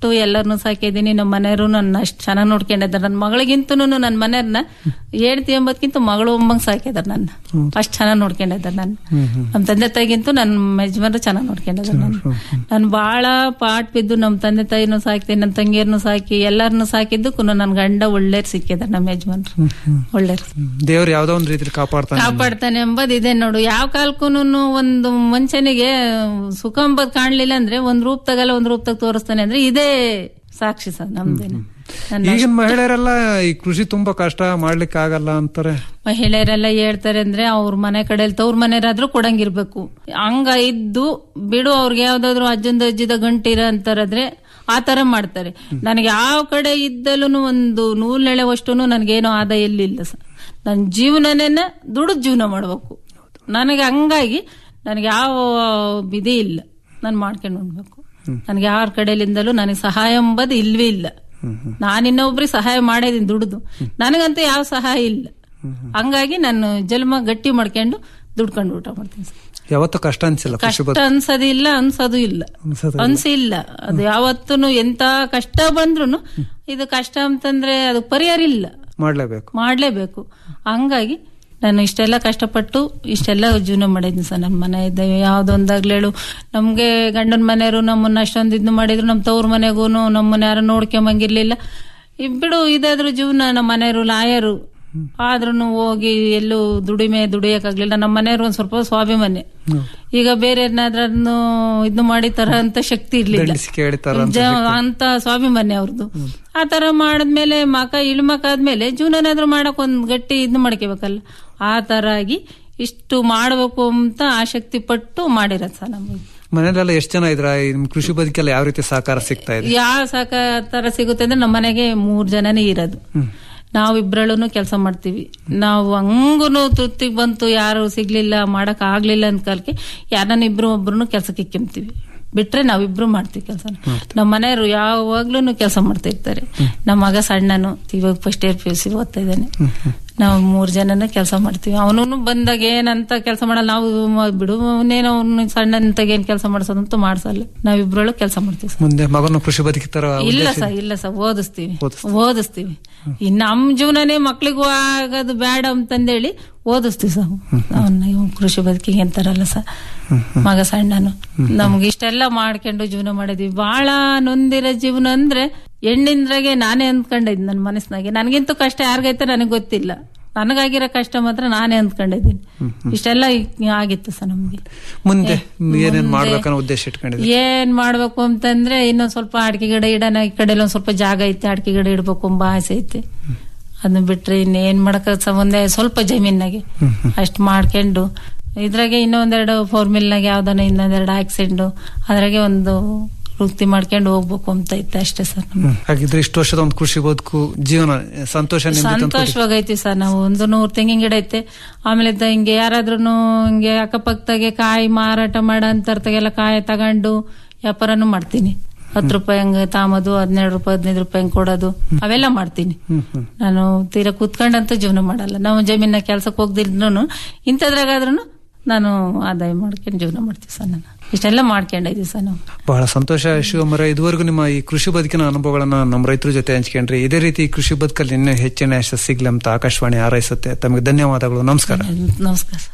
ಅಷ್ಟು ಎಲ್ಲರನ್ನು ಸಾಕಿದ್ದೀನಿ ನಮ್ಮ ಮನೆಯವರು ನನ್ನ ಅಷ್ಟು ಚೆನ್ನಾಗಿ ನೋಡ್ಕೊಂಡಿದ್ದಾರೆ ನನ್ನ ಮಗಳಿಗಿಂತೂ ನನ್ನ ಮನೆಯವ್ರನ್ನ ಹೇಳ್ತಿ ಎಂಬದ್ಕಿಂತ ಮಗಳು ಒಮ್ಮಂಗ್ ಸಾಕಿದಾರೆ ನನ್ನ ಅಷ್ಟು ಚೆನ್ನಾಗಿ ನೋಡ್ಕೊಂಡಿದ್ದಾರೆ ನನ್ನ ನಮ್ಮ ತಂದೆ ತಾಯಿಗಿಂತೂ ನನ್ನ ಯಜಮಾನ್ರು ಚೆನ್ನಾಗಿ ನೋಡ್ಕೊಂಡಿದ್ದಾರೆ ನನ್ನ ನಾನು ಬಹಳ ಪಾಟ್ ಬಿದ್ದು ನಮ್ಮ ತಂದೆ ತಾಯಿನೂ ಸಾಕ್ತೀನಿ ನನ್ನ ತಂಗಿಯರ್ನು ಸಾಕಿ ಎಲ್ಲರನ್ನು ಸಾಕಿದ್ದಕ್ಕೂ ನನ್ನ ಗಂಡ ಒಳ್ಳೆಯವ್ರು ಸಿಕ್ಕಿದ್ದಾರೆ ನಮ್ಮ ಯಜಮಾನ್ರು ಒಳ್ಳೆಯವ್ರು ದೇವ್ರು ಯಾವ್ದೋ ಒಂದ್ ರೀತಿ ಕಾಪಾಡ್ತಾನೆ ಕಾಪಾಡ್ತಾನೆ ಎಂಬುದು ಇದೆ ನೋಡು ಯಾವ ಕಾಲಕ್ಕೂ ಒಂದು ಮನುಷ್ಯನಿಗೆ ಸುಖ ಎಂಬುದು ಕಾಣ್ಲಿಲ್ಲ ಅಂದ್ರೆ ಒಂದ್ ರೂಪ ತಗಲ್ಲ ಒಂದ್ ರೂಪ ತಗ ತೋರಿಸ್ತಾನೆ ಅಂದ್ರೆ ಇದೇ ಸಾಕ್ಷಿ ಸರ್ ನಮ್ದೇನೆ ನನ್ನ ಈಗಿನ ಮಹಿಳೆಯರೆಲ್ಲ ಈ ಕೃಷಿ ತುಂಬಾ ಕಷ್ಟ ಮಾಡ್ಲಿಕ್ಕೆ ಆಗಲ್ಲ ಅಂತಾರೆ ಮಹಿಳೆಯರೆಲ್ಲ ಹೇಳ್ತಾರೆ ಅಂದ್ರೆ ಅವ್ರ ಮನೆ ಕಡೆಯಲ್ಲಿ ತವ್ರ ಮನೆಯರಾದ್ರೂ ಕೊಡಂಗಿರ್ಬೇಕು ಹಂಗ ಇದ್ದು ಬಿಡು ಅವ್ರಿಗೆ ಯಾವ್ದಾದ್ರು ಅಜ್ಜಂದ ಅಜ್ಜಿದ ಗಂಟಿರ ಅಂತಾರಾದ್ರೆ ಆ ತರ ಮಾಡ್ತಾರೆ ನನಗೆ ಯಾವ ಕಡೆ ಇದ್ದಲ್ಲೂ ಒಂದು ನೂಲೆಳೆವಷ್ಟು ನನಗೇನೋ ಆದಾಯ ಎಲ್ಲಿಲ್ಲ ಸರ್ ನನ್ನ ಜೀವನನೇ ದುಡಿದು ಜೀವನ ಮಾಡ್ಬೇಕು ನನಗೆ ಹಂಗಾಗಿ ನನಗೆ ಯಾವ ಇದೇ ಇಲ್ಲ ನಾನು ಮಾಡ್ಕೊಂಡು ಉಣ್ಬೇಕು ನನಗೆ ಯಾರ ಕಡೆಯಿಂದಲೂ ನನಗೆ ಸಹಾಯ ಎಂಬುದು ಇಲ್ವೇ ಇಲ್ಲ ನಾನು ಇನ್ನೊಬ್ರಿಗೆ ಸಹಾಯ ಮಾಡೇದೀನಿ ದುಡ್ದು ನನಗಂತೂ ಯಾವ ಸಹಾಯ ಇಲ್ಲ ಹಂಗಾಗಿ ನಾನು ಜನ್ಮ ಗಟ್ಟಿ ಮಾಡ್ಕೊಂಡು ದುಡ್ಕೊಂಡು ಊಟ ಮಾಡ್ತೀನಿ ಸರ್. ಯಾವತ್ತೂ ಕಷ್ಟ ಅನ್ಸಿಲ್ಲ ಕೃಷಿ ಕಷ್ಟ ಅನ್ಸೋದಿಲ್ಲ ಅನ್ಸೋದು ಇಲ್ಲ ಅನ್ಸೋದಿಲ್ಲ. ಅನ್ಸಿಲ್ಲ ಅದು ಯಾವತ್ತೂ ಎಂತ ಕಷ್ಟ ಬಂದ್ರು ಇದು ಕಷ್ಟ ಅಂತಂದ್ರೆ ಅದು ಪರಿಹಾರ ಇಲ್ಲ ಮಾಡ್ಲೇಬೇಕು ಮಾಡ್ಲೇಬೇಕು ಹಂಗಾಗಿ ನಾನು ಇಷ್ಟೆಲ್ಲ ಕಷ್ಟಪಟ್ಟು ಇಷ್ಟೆಲ್ಲ ಜೀವನ ಮಾಡಿದ್ನಿ ಸರ್ ನಮ್ಮ ಮನೆ ಇದ್ದೇವೆ ಯಾವ್ದೊಂದಾಗ್ಲಿ ಹೇಳು ನಮ್ಗೆ ಗಂಡನ ಮನೆಯವರು ನಮ್ಮನ್ನ ಅಷ್ಟೊಂದು ಇದು ಮಾಡಿದ್ರು ನಮ್ಮ ತವ್ರ ಮನೆಗೂ ನಮ್ಮನ್ನ ಯಾರು ನೋಡ್ಕೊಂಬಂಗಿರ್ಲಿಲ್ಲ ಇದ್ ಬಿಡು ಇದಾದ್ರು ಜೀವನ ನಮ್ಮ ಮನೆಯವರು ಲಾಯರು ಆದ್ರೂ ಹೋಗಿ ಎಲ್ಲೂ ದುಡಿಮೆ ದುಡಿಯಕ್ಕಾಗ್ಲಿಲ್ಲ ನಮ್ಮ ಮನೆಯವರು ಒಂದ್ ಸ್ವಲ್ಪ ಸ್ವಾಭಿಮಾನ್ಯ ಈಗ ಬೇರೆ ಏನಾದ್ರೂ ಇದು ಮಾಡಿ ತರ ಅಂತ ಶಕ್ತಿ ಇರ್ಲಿಲ್ಲ ದಂಡಿಸಿ ಕೇಳಿತಾರ ಜ- ಅಂತ ಸ್ವಾಭಿಮಾನ್ಯ ಅವ್ರದ್ದು ಆ ತರ ಮಾಡಿದ್ಮೇಲೆ ಮಕ ಇಳ್ಮಕ ಆದ್ಮೇಲೆ ಜೀವನನಾದ್ರೂ ಮಾಡಕ್ ಒಂದ್ ಗಟ್ಟಿ ಇದ್ ಮಾಡ್ಕೋಬೇಕಲ್ಲ ಆ ತರ ಆಗಿ ಇಷ್ಟು ಮಾಡ್ಬೇಕು ಅಂತ ಆಸಕ್ತಿ ಪಟ್ಟು ಮಾಡಿರೋದ್ ಸರ್ ನಮಗೆ ಮನೇಲೆಲ್ಲ ಎಷ್ಟ್ ಜನ ಇದ್ರ ಈ ನಿಮ್ ಕೃಷಿ ಬದುಕೆಲ್ಲ ಯಾವ ರೀತಿ ಸಹಕಾರ ಸಿಗ್ತಾ ಇದೆ ಯಾವ ಸಾಕ ತರ ಸಿಗುತ್ತೆ ಅಂದ್ರೆ ನಮ್ಮ ಮನೆಗೆ ಮೂರ್ ಜನನೇ ಇರೋದು ನಾವು ಇಬ್ರಳೂ ಕೆಲಸ ಮಾಡ್ತೀವಿ ನಾವು ಹಂಗೂನು ತೃಪ್ತಿಗೆ ಬಂತು ಯಾರು ಸಿಗ್ಲಿಲ್ಲ ಮಾಡಕ್ ಆಗ್ಲಿಲ್ಲ ಅಂತ ಕಾಲಕ್ಕೆ ಯಾರನ್ನ ಇಬ್ರು ಒಬ್ರು ಕೆಲ್ಸಕ್ಕೆ ಇಕ್ಕೊಂತೀವಿ ಬಿಟ್ರೆ ನಾವಿಬ್ರು ಮಾಡ್ತೀವಿ ಕೆಲಸ ನಮ್ಮ ಮನೆಯವರು ಯಾವಾಗ್ಲೂ ಕೆಲಸ ಮಾಡ್ತಾ ಇರ್ತಾರೆ ನಮ್ಮ ಮಗ ಸಣ್ಣನು ಇವಾಗ first year P U C ಓದ್ತಾ ಇದ್ದಾನೆ ನಾವು ಮೂರ್ ಜನನ ಕೆಲಸ ಮಾಡ್ತೀವಿ ಅವನು ಬಂದಾಗ ಏನಂತ ಕೆಲಸ ಮಾಡಲ್ಲ ನಾವು ಮ- ಬಿಡು ಅವನೇನೋ ಅವ್ನು ಸಣ್ಣಂತಾಗ ಏನ್ ಕೆಲಸ ಮಾಡ್ಸೋದಂತೂ ಮಾಡ್ಸಲ್ಲ ನಾವಿಬ್ರಳು ಕೆಲಸ ಮಾಡ್ತೀವಿ ಸರ್. ಮುಂದೆ ಮಗನ ಕೃಷಿ ಬದುಕಿ ತರ ಇಲ್ಲ ಸರ್ ಇಲ್ಲ ಸರ್ ಓದಿಸ್ತೀವಿ ಓದಿಸ್ತೀವಿ ಇನ್ ನಮ್ ಜೀವನನೇ ಮಕ್ಳಿಗೂ ಆಗೋದು ಬೇಡ ಅಂತಂದೇಳಿ ಓದಿಸ್ತೀವಿ ಸರ್ ಅವನ್ನ ಇವ್ನ್ ಕೃಷಿ ಬದುಕಿಗೆ ಅಂತಾರಲ್ಲ ಸರ್ ಮಗ ಸಣ್ಣನು ನಮ್ಗೆ ಇಷ್ಟೆಲ್ಲ ಮಾಡ್ಕೊಂಡು ಜೀವನ ಮಾಡಿದ್ವಿ ಬಹಳ ನೊಂದಿರೋ ಜೀವನ ಅಂದ್ರೆ ಹೆಣ್ಣಿಂದ್ರಾಗೆ ನಾನೇ ಅಂದ್ಕೊಂಡಿದ್ದೀನಿ ನನ್ನ ಮನಸ್ಸಿನಾಗೆ ನನಗಿಂತೂ ಕಷ್ಟ ಯಾರಿಗೈತೆ ನನಗೆ ಗೊತ್ತಿಲ್ಲ ನನಗಾಗಿರೋ ಕಷ್ಟ ಮಾತ್ರ ನಾನೇ ಅಂದ್ಕೊಂಡಿದ್ದೀನಿ ಇಷ್ಟೆಲ್ಲ ಈ- ಆಗಿತ್ತು ಸರ್ ನಮ್ಗೆ ಮುಂದೆ ಏನೇನ್ ಮಾಡ್ಬೇಕನ್ನೋ ಉದ್ದೇಶ ಇಟ್ಕೊಂಡಿದೆ ಏನ್ ಮಾಡ್ಬೇಕು ಅಂತಂದ್ರೆ ಇನ್ನೊಂದ್ ಸ್ವಲ್ಪ ಅಡಿಕೆ ಗಿಡ ಇಡನ ಈ ಕಡೆ ಒಂದ್ ಸ್ವಲ್ಪ ಜಾಗ ಐತೆ ಅಡಿಕೆ ಗಿಡ ಇಡ್ಬೇಕು ಎಂಬ ಆಸೆ ಐತೆ ಅದನ್ನ ಬಿಟ್ರೆ ಇನ್ನೇನ್ ಮಾಡಕ ಮುಂದೆ ಸ್ವಲ್ಪ ಜಮೀನಾಗೆ ಅಷ್ಟ್ ಮಾಡ್ಕೊಂಡು ಇದ್ರಾಗೆ ಇನ್ನೊಂದೆರಡು ಫೋರ್ ಮಿಲ್ನಾಗ ಯಾವ್ದಾನ ಇನ್ನೊಂದೆರಡು ಹಾಕ್ಸಿಂಡು ಅದ್ರಾಗೆ ಒಂದು ವೃತ್ತಿ ಮಾಡ್ಕೊಂಡು ಹೋಗ್ಬೇಕು ಅಂತ ಐತೆ ಅಷ್ಟೇ ಸರ್ ನಮ್ಗೆ. ಹಾಗಿದ್ರೆ ಇಷ್ಟು ವರ್ಷದ ಒಂದು ಕೃಷಿ ಬದುಕು ಜೀವನ ಸಂತೋಷ ನೆಮ್ಮದಿ ತಂದ್ಕೊಟ್ಟಿದೆ. ಸಂತೋಷವಾಗೈತಿ ಸರ್ ನಾವು ಒಂದು ನೂರು ತೆಂಗಿನ ಗಿಡ ಐತೆ ಆಮೇಲೆ ಇದ್ದ ಹಿಂಗೆ ಯಾರಾದ್ರೂ ಹಿಂಗೆ ಅಕ್ಕಪಕ್ಕದಾಗೆ ಕಾಯಿ ಮಾರಾಟ ಮಾಡೋ ಅಂತರ್ತಾಗೆಲ್ಲ ಕಾಯಿ ತಗೊಂಡು ವ್ಯಾಪಾರನು ಮಾಡ್ತೀನಿ ಹತ್ತು ರೂಪಾಯಿ ಹಂಗೆ ತಾಮದು ಹದಿನೆರಡು ರೂಪಾಯಿ ಹದಿನೈದು ರೂಪಾಯಿ ಹಂಗೆ ಕೊಡೋದು ಅವೆಲ್ಲ ಮಾಡ್ತೀನಿ ನಾನು ತೀರಾ ಕೂತ್ಕೊಂಡಂತ ಜೀವನ ಮಾಡಲ್ಲ ನಾವು ಜಮೀನ ಕೆಲ್ಸಕ್ಕೆ ಹೋಗ್ದಿದ್ರು ಇಂಥದ್ರಾಗಾದ್ರೂ ನಾನು ಆದಾಯ ಮಾಡ್ಕೊಂಡು ಜೀವನ ಮಾಡ್ತೀವಿ ಸರ್ ನಾನು ಇಷ್ಟೆಲ್ಲ ಮಾಡ್ಕೊಂಡಿದ್ದೀವಿ ಸರ್ ನಾವು ಬಹಳ ಸಂತೋಷ ಶಿವಮರ ಇದುವರೆಗೂ ನಿಮ್ಮ ಈ ಕೃಷಿ ಬದುಕಿನ ಅನುಭವಗಳನ್ನ ನಮ್ಮ ರೈತರ ಜೊತೆ ಹಂಚ್ಕೊಂಡ್ರಿ ಇದೇ ರೀತಿ ಈ ಕೃಷಿ ಬದುಕಲ್ಲಿ ಇನ್ನೂ ಹೆಚ್ಚಿನ ಯಶಸ್ಸು ಸಿಗ್ಲಿ ಅಂತ ಆಕಾಶವಾಣಿ ಹಾರೈಸುತ್ತೆ ತಮಗೆ ಧನ್ಯವಾದಗಳು ನಮಸ್ಕಾರ ನಮಸ್ಕಾರ ಸರ್